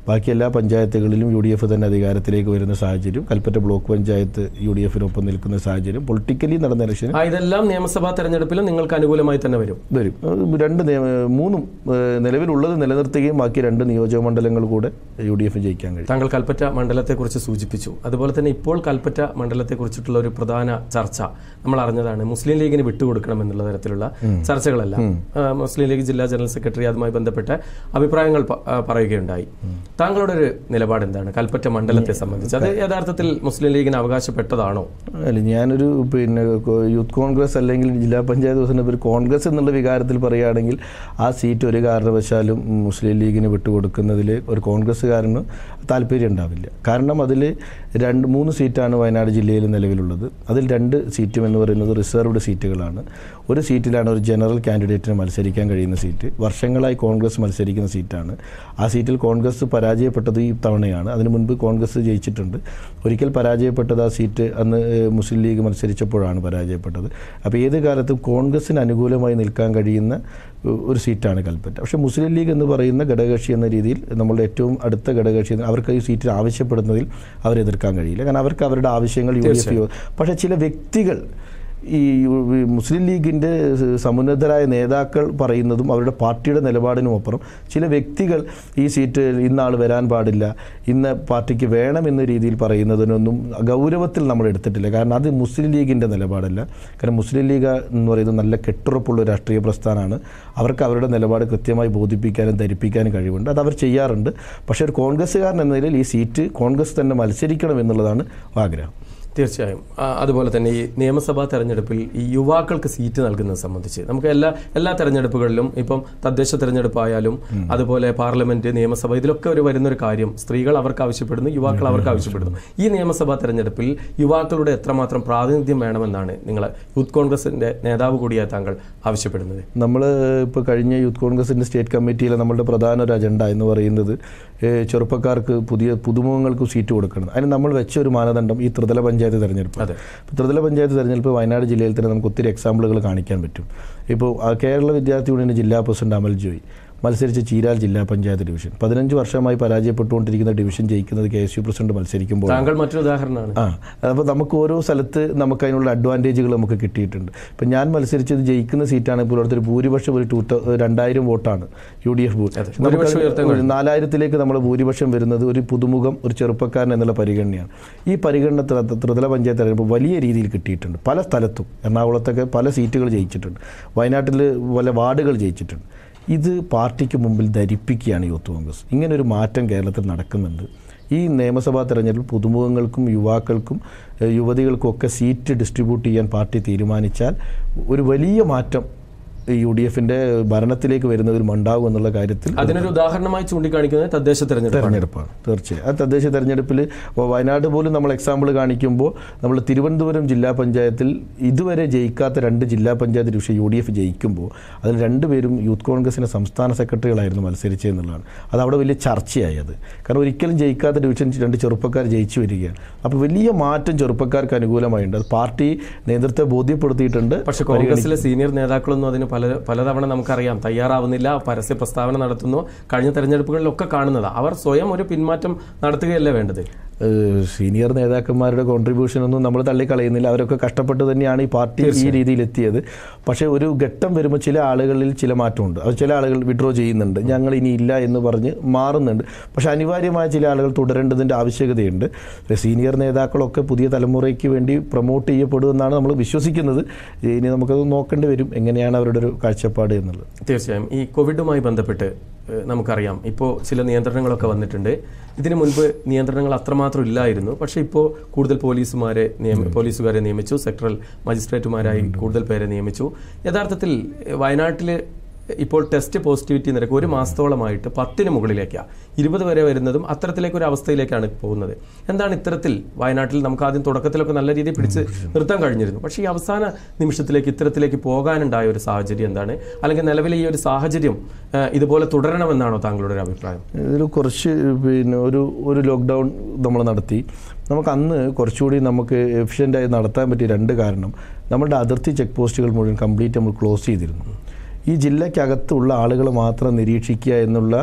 Speaker 2: ബാക്കി എല്ലാ പഞ്ചായത്തുകളിലും യു ഡി എഫ് തന്നെ അധികാരത്തിലേക്ക് വരുന്ന സാഹചര്യം Kalpetta block panchayat U D എഫിനൊപ്പം നിൽക്കുന്ന സാഹചര്യം പൊളിറ്റിക്കലി നടന്ന ഇലക്ഷൻ
Speaker 1: ആ, ഇതെല്ലാം നിയമസഭാ തെരഞ്ഞെടുപ്പിലും നിങ്ങൾക്ക് അനുകൂലമായി തന്നെ വരും
Speaker 2: വരും അത് രണ്ട് നിയമ മൂന്നും ഏഹ്, നിലവിലുള്ളത് നിലനിർത്തുകയും ബാക്കി രണ്ട് നിയോജക മണ്ഡലങ്ങൾ കൂടെ യു ഡി എഫ് ജയിക്കാൻ കഴിയും
Speaker 1: താങ്കൾ കൽപ്പറ്റ മണ്ഡലത്തെക്കുറിച്ച് സൂചിപ്പിച്ചു അതുപോലെ തന്നെ ഇപ്പോൾ കൽപ്പറ്റ മണ്ഡലത്തെക്കുറിച്ചിട്ടുള്ള ഒരു പ്രധാന ചർച്ച നമ്മൾ അറിഞ്ഞതാണ് മുസ്ലിം ലീഗിന് വിട്ടുകൊടുക്കണം എന്നുള്ള തരത്തിലുള്ള ചർച്ചകളെല്ലാം ആ, മുസ്ലിം ലീഗ് ജില്ലാ ജനറൽ സെക്രട്ടറി അതുമായി ബന്ധപ്പെട്ട അഭിപ്രായങ്ങൾ പ- ആ, പറയുകയുണ്ടായി താങ്കളുടെ ഒരു നിലപാട് എന്താണ് കൽപ്പറ്റ മണ്ഡലത്തെ സംബന്ധിച്ച് അത് യഥാർത്ഥത്തിൽ മുസ്ലിം ലീഗിന് അവകാശപ്പെട്ടതാണോ
Speaker 2: അല്ല ഞാനൊരു പിന്നെ കോ- യൂത്ത് കോൺഗ്രസ് അല്ലെങ്കിൽ ജില്ലാ പഞ്ചായത്ത് പ്രസിഡന്റ് ഒരു കോൺഗ്രസ് എന്നുള്ള വികാരത്തിൽ പറയുകയാണെങ്കിൽ ആ സീറ്റ് ഒരു കാരണവശാലും മുസ്ലിം ലീഗിന് വിട്ടുകൊടുക്കുന്നതിൽ ഒരു കോൺഗ്രസ്സുകാരന് താല്പര്യം ഉണ്ടാവില്ല കാരണം അതിൽ രണ്ട് മൂന്ന് സീറ്റാണ് വയനാട് ജില്ലയിൽ നിലവിലുള്ളത് അതിൽ രണ്ട് സീറ്റും എന്ന് പറയുന്നത് റിസർവ്ഡ് സീറ്റുകളാണ് ഒരു സീറ്റിലാണ് ഒരു ജനറൽ കാൻഡിഡേറ്റിന് മത്സരിക്കാൻ കഴിയുന്ന സീറ്റ് വർഷങ്ങളായി കോൺഗ്രസ് മത്സരിക്കുന്ന സീറ്റാണ് ആ സീറ്റിൽ കോൺഗ്രസ് പരാജയപ്പെട്ടത് ഈ തവണയാണ് അതിനു മുൻപ് കോൺഗ്രസ് ജയിച്ചിട്ടുണ്ട് ഒരിക്കൽ പരാജയപ്പെട്ടത് ആ സീറ്റ് അന്ന് ഏഹ്, മുസ്ലിം ലീഗ് മത്സരിച്ചപ്പോഴാണ് പരാജയപ്പെട്ടത് അപ്പോൾ ഏത് കാലത്തും കോൺഗ്രസിന് അനുകൂലമായി നിൽക്കാൻ കഴിയുന്ന ഏഹ്, ഒരു സീറ്റാണ് കൽപ്പറ്റ പക്ഷേ മുസ്ലിം ലീഗ് എന്ന് പറയുന്ന ഘടകകക്ഷി എന്ന രീതിയിൽ നമ്മളുടെ ഏറ്റവും അടുത്ത ഘടകകക്ഷി എന്ന് അവർക്ക് ഈ സീറ്റ് ആവശ്യപ്പെടുന്നതിൽ അവർ എതിർക്കാൻ കഴിയില്ല കാരണം അവർക്ക് അവരുടെ ആവശ്യങ്ങൾ യു ഡി എഫ് പക്ഷേ ചില വ്യക്തികൾ ഈ യു- മുസ്ലിം ലീഗിൻ്റെ സമുന്നതരായ നേതാക്കൾ പറയുന്നതും അവരുടെ പാർട്ടിയുടെ നിലപാടിനുമപ്പുറം ചില വ്യക്തികൾ ഈ സീറ്റ് ഇന്ന ആൾ വരാൻ പാടില്ല ഇന്ന പാർട്ടിക്ക് വേണം എന്ന രീതിയിൽ പറയുന്നതിനൊന്നും ഗൗരവത്തിൽ നമ്മൾ എടുത്തിട്ടില്ല കാരണം അത് മുസ്ലിം ലീഗിൻ്റെ നിലപാടല്ല കാരണം മുസ്ലിം ലീഗ് എന്ന് പറയുന്നത് നല്ല കെട്ടുറപ്പുള്ള ഒരു രാഷ്ട്രീയ പ്രസ്ഥാനമാണ് അവർക്ക് അവരുടെ നിലപാട് കൃത്യമായി ബോധിപ്പിക്കാനും ധരിപ്പിക്കാനും കഴിവുണ്ട് അത് അവർ ചെയ്യാറുണ്ട് പക്ഷേ ഒരു കോൺഗ്രസ്സുകാരൻ എന്ന നിലയിൽ ഈ സീറ്റ് കോൺഗ്രസ് തന്നെ മത്സരിക്കണം എന്നുള്ളതാണ് ആഗ്രഹം
Speaker 1: തീർച്ചയായും ആ, അതുപോലെ തന്നെ ഈ നിയമസഭാ തെരഞ്ഞെടുപ്പിൽ ഈ യുവാക്കൾക്ക് സീറ്റ് നൽകുന്നത് സംബന്ധിച്ച് നമുക്ക് എല്ലാ എല്ലാ തെരഞ്ഞെടുപ്പുകളിലും ഇപ്പം തദ്ദേശ തെരഞ്ഞെടുപ്പായാലും അതുപോലെ പാർലമെന്റ് നിയമസഭ ഇതിലൊക്കെ ഒരു വരുന്നൊരു കാര്യം സ്ത്രീകൾ അവർക്ക് ആവശ്യപ്പെടുന്നു യുവാക്കൾ അവർക്ക് ആവശ്യപ്പെടുന്നു ഈ നിയമസഭാ തെരഞ്ഞെടുപ്പിൽ യുവാക്കളുടെ എത്രമാത്രം പ്രാതിനിധ്യം വേണമെന്നാണ് നിങ്ങൾ യൂത്ത് കോൺഗ്രസിന്റെ നേതാവ് കൂടിയായ താങ്കൾ ആവശ്യപ്പെടുന്നത്
Speaker 2: നമ്മൾ ഇപ്പോൾ കഴിഞ്ഞ യൂത്ത് കോൺഗ്രസിൻ്റെ സ്റ്റേറ്റ് കമ്മിറ്റിയിലെ നമ്മളുടെ പ്രധാന ഒരു അജണ്ട എന്ന് പറയുന്നത് ഏഹ്, ചെറുപ്പക്കാർക്ക് പുതിയ പുതുമുഖങ്ങൾക്ക് സീറ്റ് കൊടുക്കണം അതിന് നമ്മൾ വെച്ച ഒരു മാനദണ്ഡം ഈ ത്രിതല പഞ്ചായത്ത് തെരഞ്ഞെടുപ്പ്
Speaker 1: അതെ.
Speaker 2: ഇപ്പോൾ ത്രിതല പഞ്ചായത്ത് തെരഞ്ഞെടുപ്പ് വയനാട് ജില്ലയിൽ തന്നെ നമുക്ക് ഒത്തിരി എക്സാമ്പിളുകൾ കാണിക്കാൻ പറ്റും ഇപ്പോൾ ആ, കേരള വിദ്യാർത്ഥി യൂണിയൻ ജില്ലാ പ്രസിഡന്റ് അമൽ ജോയ് മത്സരിച്ച ചീരാൽ ജില്ലാ പഞ്ചായത്ത് ഡിവിഷൻ പതിനഞ്ച് വർഷമായി പരാജയപ്പെട്ടുകൊണ്ടിരിക്കുന്ന ഡിവിഷൻ ജയിക്കുന്നത് കെ എസ് യു പ്രസിഡന്റ് മത്സരിക്കുമ്പോൾ
Speaker 1: താങ്കൾ മറ്റൊരു ഉദാഹരണമാണ്
Speaker 2: ആ അപ്പോൾ നമുക്ക് ഓരോ സ്ഥലത്ത് നമുക്ക് അതിനുള്ള അഡ്വാൻറ്റേജുകൾ നമുക്ക് കിട്ടിയിട്ടുണ്ട് ഇപ്പം ഞാൻ മത്സരിച്ചത് ജയിക്കുന്ന സീറ്റാണ് ഇപ്പോൾ ഇവിടുത്തെ ഒരു ഭൂരിപക്ഷം ഒരു ടൂ രണ്ടായിരം വോട്ടാണ് യു ഡി എഫ്
Speaker 1: അതെ. ഭൂരിപക്ഷം ഉയർത്താൻ
Speaker 2: ഒരു നാലായിരത്തിലേക്ക് നമ്മൾ ഭൂരിപക്ഷം വരുന്നത് ഒരു പുതുമുഖം ഒരു ചെറുപ്പക്കാരൻ എന്നുള്ള പരിഗണനയാണ് ഈ പരിഗണന ത്രി- ത്രിതല പഞ്ചായത്ത് തെരഞ്ഞെടുപ്പ് വലിയ രീതിയിൽ കിട്ടിയിട്ടുണ്ട് പല സ്ഥലത്തും എറണാകുളത്തൊക്കെ പല സീറ്റുകൾ ജയിച്ചിട്ടുണ്ട് വയനാട്ടിൽ പല വാർഡുകൾ ജയിച്ചിട്ടുണ്ട് ഇത് പാർട്ടിക്ക് മുമ്പിൽ ധരിപ്പിക്കുകയാണ് യൂത്ത് കോൺഗ്രസ് ഇങ്ങനൊരു മാറ്റം കേരളത്തിൽ നടക്കുന്നുണ്ട് ഈ നിയമസഭാ തെരഞ്ഞെടുപ്പിൽ പുതുമുഖങ്ങൾക്കും യുവാക്കൾക്കും ഏഹ്, യുവതികൾക്കും ഒക്കെ സീറ്റ് ഡിസ്ട്രിബ്യൂട്ട് ചെയ്യാൻ പാർട്ടി തീരുമാനിച്ചാൽ ഒരു വലിയ മാറ്റം യു ഡി എഫിൻ്റെ ഭരണത്തിലേക്ക് വരുന്നതിലും ഉണ്ടാകും എന്നുള്ള കാര്യത്തിൽ
Speaker 1: അതിനൊരു ഉദാഹരണമായി ചൂണ്ടിക്കാണിക്കുന്നത് തദ്ദേശ തെരഞ്ഞെടുപ്പാണ്
Speaker 2: തെരഞ്ഞെടുപ്പാണ് തീർച്ചയായും ആ തദ്ദേശ തെരഞ്ഞെടുപ്പിൽ വയനാട് പോലും നമ്മൾ എക്സാമ്പിൾ കാണിക്കുമ്പോൾ നമ്മൾ തിരുവനന്തപുരം ജില്ലാ പഞ്ചായത്തിൽ ഇതുവരെ ജയിക്കാത്ത രണ്ട് ജില്ലാ panchayat division U D F ജയിക്കുമ്പോൾ അതിൽ രണ്ടുപേരും യൂത്ത് കോൺഗ്രസിൻ്റെ സംസ്ഥാന സെക്രട്ടറികളായിരുന്നു മത്സരിച്ചതെന്നുള്ളതാണ് അത് അവിടെ വലിയ ചർച്ചയായി അത് കാരണം ഒരിക്കലും ജയിക്കാത്ത ഡിവിഷൻ രണ്ട് ചെറുപ്പക്കാർ ജയിച്ചു വരികയാണ് അപ്പോൾ വലിയ മാറ്റം ചെറുപ്പക്കാർക്ക് അനുകൂലമായിട്ടുണ്ട് അത് പാർട്ടി നേതൃത്വത്തെ ബോധ്യപ്പെടുത്തിയിട്ടുണ്ട്
Speaker 1: പക്ഷെ കോൺഗ്രസിലെ സീനിയർ നേതാക്കളൊന്നും അതിന് പല പലതവണ നമുക്കറിയാം തയ്യാറാവുന്നില്ല പരസ്യ പ്രസ്താവന നടത്തുന്നു കഴിഞ്ഞ തെരഞ്ഞെടുപ്പുകളിലൊക്കെ കാണുന്നത് അവർ സ്വയം ഒരു പിന്മാറ്റം നടത്തുകയല്ലേ വേണ്ടത്
Speaker 2: ഏഹ് സീനിയർ നേതാക്കന്മാരുടെ കോൺട്രിബ്യൂഷൻ ഒന്നും നമ്മൾ തള്ളിക്കളയുന്നില്ല അവരൊക്കെ കഷ്ടപ്പെട്ട് തന്നെയാണ് ഈ പാർട്ടി ഈ രീതിയിൽ എത്തിയത് പക്ഷേ ഒരു ഘട്ടം വരുമ്പോൾ ചില ആളുകളിൽ ചില മാറ്റമുണ്ട് അത് ചില ആളുകൾ വിഡ്രോ ചെയ്യുന്നുണ്ട് ഞങ്ങൾ ഇനി ഇല്ല എന്ന് പറഞ്ഞ് മാറുന്നുണ്ട് പക്ഷേ അനിവാര്യമായ ചില ആളുകൾ തുടരേണ്ടതിൻ്റെ ആവശ്യകതയുണ്ട് സീനിയർ നേതാക്കളൊക്കെ പുതിയ തലമുറയ്ക്ക് വേണ്ടി പ്രൊമോട്ട് ചെയ്യപ്പെടുമെന്നാണ് നമ്മൾ വിശ്വസിക്കുന്നത് ഇനി നമുക്കത് നോക്കേണ്ടി വരും എങ്ങനെയാണ് അവരുടെ ഒരു കാഴ്ചപ്പാട് എന്നുള്ളത്
Speaker 1: തീർച്ചയായും ഈ കോവിഡുമായി ബന്ധപ്പെട്ട് ഏഹ്, നമുക്കറിയാം ഇപ്പോൾ ചില നിയന്ത്രണങ്ങളൊക്കെ വന്നിട്ടുണ്ട് ഇതിനു മുൻപ് നിയന്ത്രണങ്ങൾ അത്രമാത്രം ഇല്ലായിരുന്നു പക്ഷേ ഇപ്പോൾ കൂടുതൽ പോലീസുമാരെ നിയമ പോലീസുകാരെ നിയമിച്ചു സെക്ടറൽ മജിസ്ട്രേറ്റുമാരായി കൂടുതൽ പേരെ നിയമിച്ചു യഥാർത്ഥത്തിൽ ഏഹ്, വയനാട്ടിൽ ഇപ്പോൾ ടെസ്റ്റ് പോസിറ്റിവിറ്റി നിരക്ക് ഒരു മാസത്തോളമായിട്ട് പത്തിന് മുകളിലേക്കാണ് ഇരുപത് വരെ വരുന്നതും അത്തരത്തിലേക്ക് ഒരു അവസ്ഥയിലേക്കാണ് പോകുന്നത് എന്താണ് ഇത്തരത്തിൽ വയനാട്ടിൽ നമുക്ക് ആദ്യം തുടക്കത്തിലൊക്കെ നല്ല രീതിയിൽ പിടിച്ച് നിർത്താൻ കഴിഞ്ഞിരുന്നു പക്ഷേ ഈ അവസാന നിമിഷത്തിലേക്ക് ഇത്തരത്തിലേക്ക് പോകാനുണ്ടായ ഒരു സാഹചര്യം എന്താണ് അല്ലെങ്കിൽ നിലവിലെ ഈ ഒരു സാഹചര്യം ആ, ഇതുപോലെ തുടരണമെന്നാണോ താങ്കളുടെ ഒരു അഭിപ്രായം
Speaker 2: ഇതിൽ കുറച്ച് പിന്നെ ഒരു ഒരു ലോക്ക്ഡൗൺ നമ്മൾ നടത്തി നമുക്ക് അന്ന് കുറച്ചുകൂടി നമുക്ക് എഫിഷ്യൻ്റായി നടത്താൻ പറ്റിയ രണ്ട് കാരണം നമ്മുടെ അതിർത്തി ചെക്ക് പോസ്റ്റുകൾ മുഴുവൻ കംപ്ലീറ്റ് നമ്മൾ ക്ലോസ് ചെയ്തിരുന്നു ഈ ജില്ലയ്ക്കകത്തുള്ള ആളുകൾ മാത്രം നിരീക്ഷിക്കുക എന്നുള്ള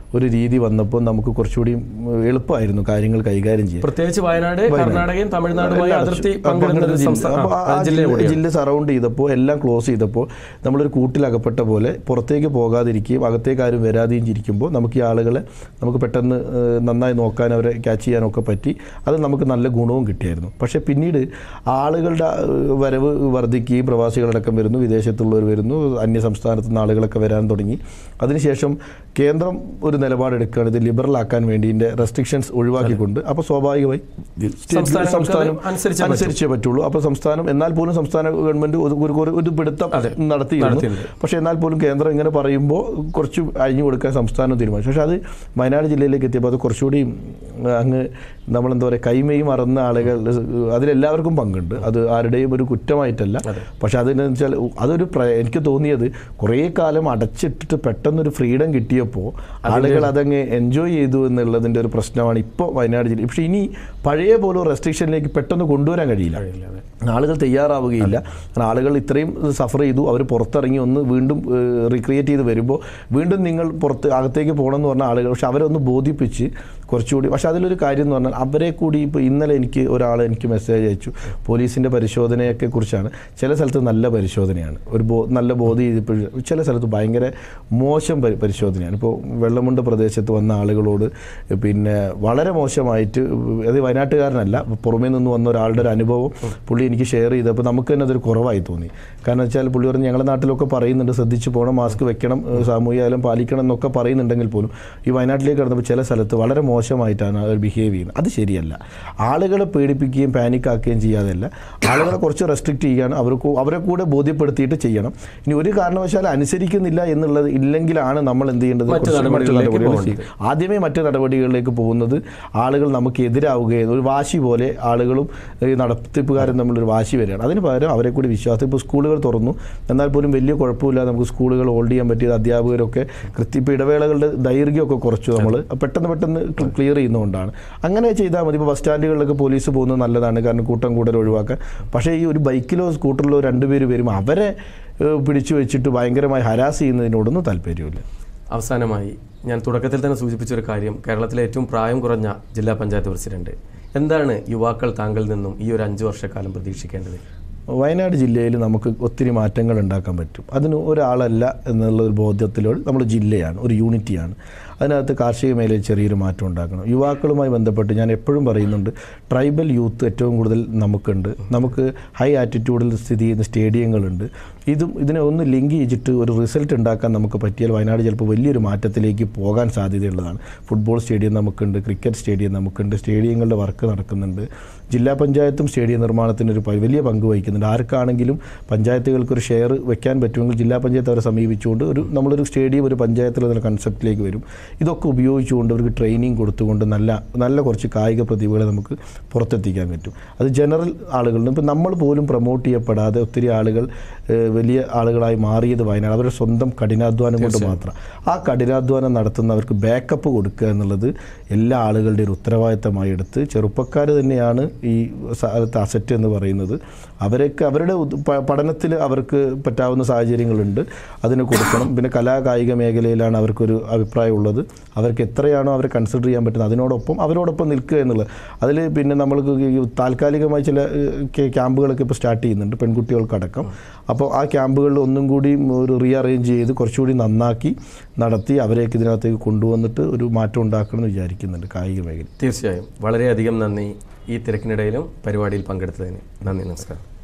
Speaker 2: ഒരു രീതി വന്നപ്പോൾ നമുക്ക് കുറച്ചുകൂടി ഉം, എളുപ്പമായിരുന്നു കാര്യങ്ങൾ കൈകാര്യം ചെയ്യാൻ
Speaker 1: പ്രത്യേകിച്ച് വയനാട് കർണാടകയും തമിഴ്നാടുമായി അതിർത്തി പങ്കിടുന്ന ഒരു സംസ്ഥാന
Speaker 2: അപ്പോൾ ആ
Speaker 1: ആ, ജില്ല
Speaker 2: ജില്ല-
Speaker 1: കൂടിയാണ്
Speaker 2: ജില്ല സറൗണ്ട് ചെയ്തപ്പോൾ എല്ലാം ക്ലോസ് ചെയ്തപ്പോൾ നമ്മളൊരു കൂട്ടിലകപ്പെട്ട പോലെ പുറത്തേക്ക് പോകാതിരിക്കുകയും അകത്തേക്ക് ആരും വരാതെയും ഇരിക്കുമ്പോൾ നമുക്ക് ഈ ആളുകളെ നമുക്ക് പെട്ടെന്ന് ഏഹ്, നന്നായി നോക്കാൻ അവരെ ക്യാച്ച് ചെയ്യാനൊക്കെ പറ്റി അത് നമുക്ക് നല്ല ഗുണവും കിട്ടിയായിരുന്നു പക്ഷേ പിന്നീട് ആളുകളുടെ ഏഹ്, വരവ് വർദ്ധിക്കുകയും പ്രവാസികളടക്കം വരുന്നു വിദേശത്തുള്ളവർ വരുന്നു അന്യ സംസ്ഥാനത്തു നിന്ന് ആളുകളൊക്കെ വരാൻ തുടങ്ങി അതിനുശേഷം കേന്ദ്രം ഒരു നിലപാടെടുക്കുകയാണ് ഇത് ലിബറൽ ആക്കാൻ വേണ്ടി ഇതിൻ്റെ റെസ്ട്രിക്ഷൻസ് ഒഴിവാക്കിക്കൊണ്ട് അപ്പോൾ സ്വാഭാവികമായി
Speaker 1: സംസ്ഥാനങ്ങൾക്ക്
Speaker 2: സംസ്ഥാനം
Speaker 1: അത് അനുസരിച്ചേ
Speaker 2: അനുസരിച്ചേ പറ്റുള്ളൂ അപ്പോൾ സംസ്ഥാനം എന്നാൽ പോലും സംസ്ഥാന ഗവൺമെന്റ് ഒരു- ഒരു ഒരു- ഒരു പിടുത്തം നടത്തിയിരുന്നു
Speaker 1: നടത്തിയിട്ടുണ്ട്.
Speaker 2: പക്ഷേ എന്നാൽ പോലും കേന്ദ്രം ഇങ്ങനെ പറയുമ്പോൾ കുറച്ച് അഴിഞ്ഞു കൊടുക്കാൻ സംസ്ഥാനം തീരുമാനിച്ചു പക്ഷേ അത് വയനാട് ജില്ലയിലേക്ക് എത്തിയപ്പോൾ അത് കുറച്ചുകൂടി ഉം, അങ്ങ് നമ്മളെന്താ പറയുക കൈമയും മറന്ന ആളുകൾ അതിലെല്ലാവർക്കും പങ്കുണ്ട് അത് ആരുടെയും ഒരു കുറ്റമായിട്ടല്ല പക്ഷെ അതിനെന്ന് വെച്ചാൽ അതൊരു പ്ര- എനിക്ക് തോന്നിയത് കുറേ കാലം അടച്ചിട്ടിട്ട് പെട്ടെന്നൊരു ഫ്രീഡം കിട്ടിയപ്പോൾ ആളുകൾ അതങ്ങ് എൻജോയ് ചെയ്തു എന്നുള്ളതിൻ്റെ ഒരു പ്രശ്നമാണ് ഇപ്പോൾ വയനാട് ജില്ല പക്ഷേ ഇനി പഴയ പോലെ റെസ്ട്രിക്ഷനിലേക്ക് പെട്ടെന്ന് കൊണ്ടുവരാൻ കഴിയില്ല ആളുകൾ തയ്യാറാവുകയില്ല കാരണം ആളുകൾ ഇത്രയും സഫർ ചെയ്തു അവർ പുറത്തിറങ്ങി ഒന്ന് വീണ്ടും റീക്രിയേറ്റ് ചെയ്ത് വരുമ്പോൾ വീണ്ടും നിങ്ങൾ പുറത്ത് അകത്തേക്ക് പോകണമെന്ന് പറഞ്ഞ ആളുകൾ പക്ഷെ അവരെ ഒന്ന് ബോധിപ്പിച്ച് കുറച്ചുകൂടി പക്ഷെ അതിലൊരു കാര്യം എന്ന് പറഞ്ഞാൽ അവരെ കൂടി ഇപ്പോൾ ഇന്നലെ എനിക്ക് ഒരാൾ എനിക്ക് മെസ്സേജ് അയച്ചു പോലീസിൻ്റെ പരിശോധനയൊക്കെ കുറിച്ചാണ് ചില സ്ഥലത്ത് നല്ല പരിശോധനയാണ് ഒരു ബോ നല്ല ബോധി ചെയ്തപ്പോൾ ചില സ്ഥലത്ത് ഭയങ്കര മോശം പരി- പരിശോധനയാണ് ഇപ്പോൾ വെള്ളമുണ്ട പ്രദേശത്ത് വന്ന ആളുകളോട് പിന്നെ വളരെ മോശമായിട്ട് അത് വയനാട്ടുകാരനല്ല പുറമേ നിന്ന് വന്ന ഒരാളുടെ ഒരു അനുഭവം പുള്ളി എനിക്ക് ഷെയർ ചെയ്തപ്പോൾ നമുക്ക് തന്നെ അതൊരു കുറവായി തോന്നി കാരണം വെച്ചാൽ പുള്ളി പറഞ്ഞ് ഞങ്ങളുടെ നാട്ടിലൊക്കെ പറയുന്നുണ്ട് ശ്രദ്ധിച്ച് പോകണം മാസ്ക് വെക്കണം ഏഹ് സാമൂഹിക അകലം പാലിക്കണം എന്നൊക്കെ പറയുന്നുണ്ടെങ്കിൽ പോലും ഈ വയനാട്ടിലേക്ക് കടന്നപ്പോൾ ചില സ്ഥലത്ത് വളരെ മോശമായിട്ടാണ് അവർ ബിഹേവ് ചെയ്യുന്നത് അത് ശരിയല്ല ആളുകളെ പേടിപ്പിക്കുകയും പാനിക് ആക്കുകയും ചെയ്യാതെയല്ല ആളുകളെ കുറച്ച് റെസ്ട്രിക്റ്റ് ചെയ്യാൻ അവർക്ക് അവരെ കൂടെ ബോധ്യപ്പെടുത്തിയിട്ട് ചെയ്യണം ഇനി ഒരു കാരണവശാലും അനുസരിക്കുന്നില്ല എന്നുള്ളത് ഇല്ലെങ്കിലാണ് നമ്മൾ എന്ത് ചെയ്യേണ്ടത്
Speaker 1: മറ്റ്
Speaker 2: കുറച്ച് മറ്റ്
Speaker 1: നടപടികളിലേക്ക്
Speaker 2: നടപടികൾ
Speaker 1: പോകേണ്ടത്.
Speaker 2: ചെയ്യും. ആദ്യമേ മറ്റ് നടപടികളിലേക്ക് പോകുന്നത് ആളുകൾ നമുക്ക് എതിരാവുകയും ഒരു വാശി പോലെ ആളുകളും ഈ നടത്തിപ്പുകാരും തമ്മിലൊരു വാശി വരികയാണ് അതിന് പകരം അവരെ കൂടി വിശ്വാസം ഇപ്പോൾ സ്കൂളുകൾ തുറന്നു എന്നാൽ പോലും വലിയ കുഴപ്പമില്ല നമുക്ക് സ്കൂളുകൾ ഹോൾഡ് ചെയ്യാൻ പറ്റിയത് അധ്യാപകരൊക്കെ കൃത്യ ഇപ്പോൾ ഇടവേളകളുടെ ദൈർഘ്യമൊക്കെ കുറച്ചു നമ്മൾ പെട്ടെന്ന് പെട്ടെന്ന് ക്ലിയർ ചെയ്യുന്നതുകൊണ്ടാണ് അങ്ങനെ ചെയ്താൽ മതി ഇപ്പോൾ ബസ് സ്റ്റാൻഡുകളിലൊക്കെ പോലീസ് പോകുന്നത് നല്ലതാണ് കാരണം കൂട്ടം കൂടുതൽ ഒഴിവാക്കാൻ പക്ഷേ ഈ ഒരു ബൈക്കിലോ സ്കൂട്ടറിലോ രണ്ടുപേര് വരുമ്പോൾ അവരെ ഏഹ്, പിടിച്ചു വെച്ചിട്ട് ഭയങ്കരമായി ഹരാസ് ചെയ്യുന്നതിനോടൊന്നും താല്പര്യമില്ല
Speaker 1: അവസാനമായി ഞാൻ തുടക്കത്തിൽ തന്നെ സൂചിപ്പിച്ച ഒരു കാര്യം കേരളത്തിലെ ഏറ്റവും പ്രായം കുറഞ്ഞ ജില്ലാ പഞ്ചായത്ത് പ്രസിഡന്റ് എന്താണ് യുവാക്കൾ താങ്കളിൽ നിന്നും ഈ ഒരു അഞ്ചു വർഷക്കാലം പ്രതീക്ഷിക്കേണ്ടത്
Speaker 2: വയനാട് ജില്ലയിൽ നമുക്ക് ഒത്തിരി മാറ്റങ്ങൾ ഉണ്ടാക്കാൻ പറ്റും അതിന് ഒരാളല്ല എന്നുള്ള ഒരു ബോധ്യത്തിലൂടെ നമ്മൾ ജില്ലയാണ് ഒരു യൂണിറ്റിയാണ് അതിനകത്ത് കാർഷിക മേഖലയിൽ ചെറിയൊരു മാറ്റം ഉണ്ടാക്കണം യുവാക്കളുമായി ബന്ധപ്പെട്ട് ഞാൻ എപ്പോഴും പറയുന്നുണ്ട് ട്രൈബൽ യൂത്ത് ഏറ്റവും കൂടുതൽ നമുക്കുണ്ട് നമുക്ക് ഹൈ ആറ്റിറ്റ്യൂഡിൽ സ്ഥിതി ചെയ്യുന്ന സ്റ്റേഡിയങ്ങളുണ്ട് ഇതും ഇതിനെ ഒന്ന് ലിങ്ക് ചെയ്തിട്ട് ഒരു റിസൾട്ട് ഉണ്ടാക്കാൻ നമുക്ക് പറ്റിയാൽ വയനാട് ചിലപ്പോൾ വലിയൊരു മാറ്റത്തിലേക്ക് പോകാൻ സാധ്യതയുള്ളതാണ് ഫുട്ബോൾ സ്റ്റേഡിയം നമുക്കുണ്ട് ക്രിക്കറ്റ് സ്റ്റേഡിയം നമുക്കുണ്ട് സ്റ്റേഡിയങ്ങളുടെ വർക്ക് നടക്കുന്നുണ്ട് ജില്ലാ പഞ്ചായത്തും സ്റ്റേഡിയം നിർമ്മാണത്തിന് ഒരു പ- വലിയ പങ്ക് വഹിക്കുന്നുണ്ട് ആർക്കാണെങ്കിലും പഞ്ചായത്തുകൾക്ക് ഒരു ഷെയർ വെക്കാൻ പറ്റുമെങ്കിൽ ജില്ലാ പഞ്ചായത്ത് അവരെ സമീപിച്ചുകൊണ്ട് ഒരു നമ്മളൊരു സ്റ്റേഡിയം ഒരു പഞ്ചായത്തിൽ എന്ന കൺസെപ്റ്റിലേക്ക് വരും ഇതൊക്കെ ഉപയോഗിച്ചുകൊണ്ട് അവർക്ക് ട്രെയിനിങ് കൊടുത്തുകൊണ്ട് നല്ല നല്ല കുറച്ച് കായിക പ്രതിഭകളെ നമുക്ക് പുറത്തെത്തിക്കാൻ പറ്റും അത് ജനറൽ ആളുകളുണ്ട് ഇപ്പം നമ്മൾ പോലും പ്രൊമോട്ട് ചെയ്യപ്പെടാതെ ഒത്തിരി ആളുകൾ ഏഹ്, വലിയ ആളുകളായി മാറിയത് വയനാട് അവരുടെ സ്വന്തം കഠിനാധ്വാനം കൊണ്ട് മാത്രം ആ കഠിനാധ്വാനം നടത്തുന്നവർക്ക് ബാക്കപ്പ് കൊടുക്കുക എന്നുള്ളത് എല്ലാ ആളുകളുടെയും ഒരു ഉത്തരവാദിത്തമായി എടുത്ത് ചെറുപ്പക്കാർ തന്നെയാണ് ഈ സ്ഥലത്ത് അസറ്റ് എന്ന് പറയുന്നത് അവരൊക്കെ അവരുടെ പഠനത്തിൽ അവർക്ക് പറ്റാവുന്ന സാഹചര്യങ്ങളുണ്ട് അതിന് കൊടുക്കണം പിന്നെ കലാ കായിക മേഖലയിലാണ് അവർക്കൊരു അഭിപ്രായമുള്ളത് അവർക്ക് എത്രയാണോ അവരെ കൺസിഡർ ചെയ്യാൻ പറ്റുന്നത് അതിനോടൊപ്പം അവരോടൊപ്പം നിൽക്കുക എന്നുള്ളത് അതിൽ പിന്നെ നമ്മൾക്ക് ഈ താൽക്കാലികമായി ചില ഏഹ്, കെ- ക്യാമ്പുകളൊക്കെ ഇപ്പോൾ സ്റ്റാർട്ട് ചെയ്യുന്നുണ്ട് പെൺകുട്ടികൾക്കടക്കം അപ്പോൾ ആ ക്യാമ്പുകളിൽ ഒന്നും കൂടി ഒരു റീഅറേഞ്ച് ചെയ്ത് കുറച്ചുകൂടി നന്നാക്കി നടത്തി അവരെയൊക്കെ ഇതിനകത്തേക്ക് കൊണ്ടുവന്നിട്ട് ഒരു മാറ്റം ഉണ്ടാക്കണം എന്ന് വിചാരിക്കുന്നുണ്ട് കായിക മേഖല
Speaker 1: തീർച്ചയായും വളരെയധികം നന്ദി ഈ തിരക്കിനിടയിലും പരിപാടിയിൽ പങ്കെടുത്തതിന് നന്ദി നമസ്കാരം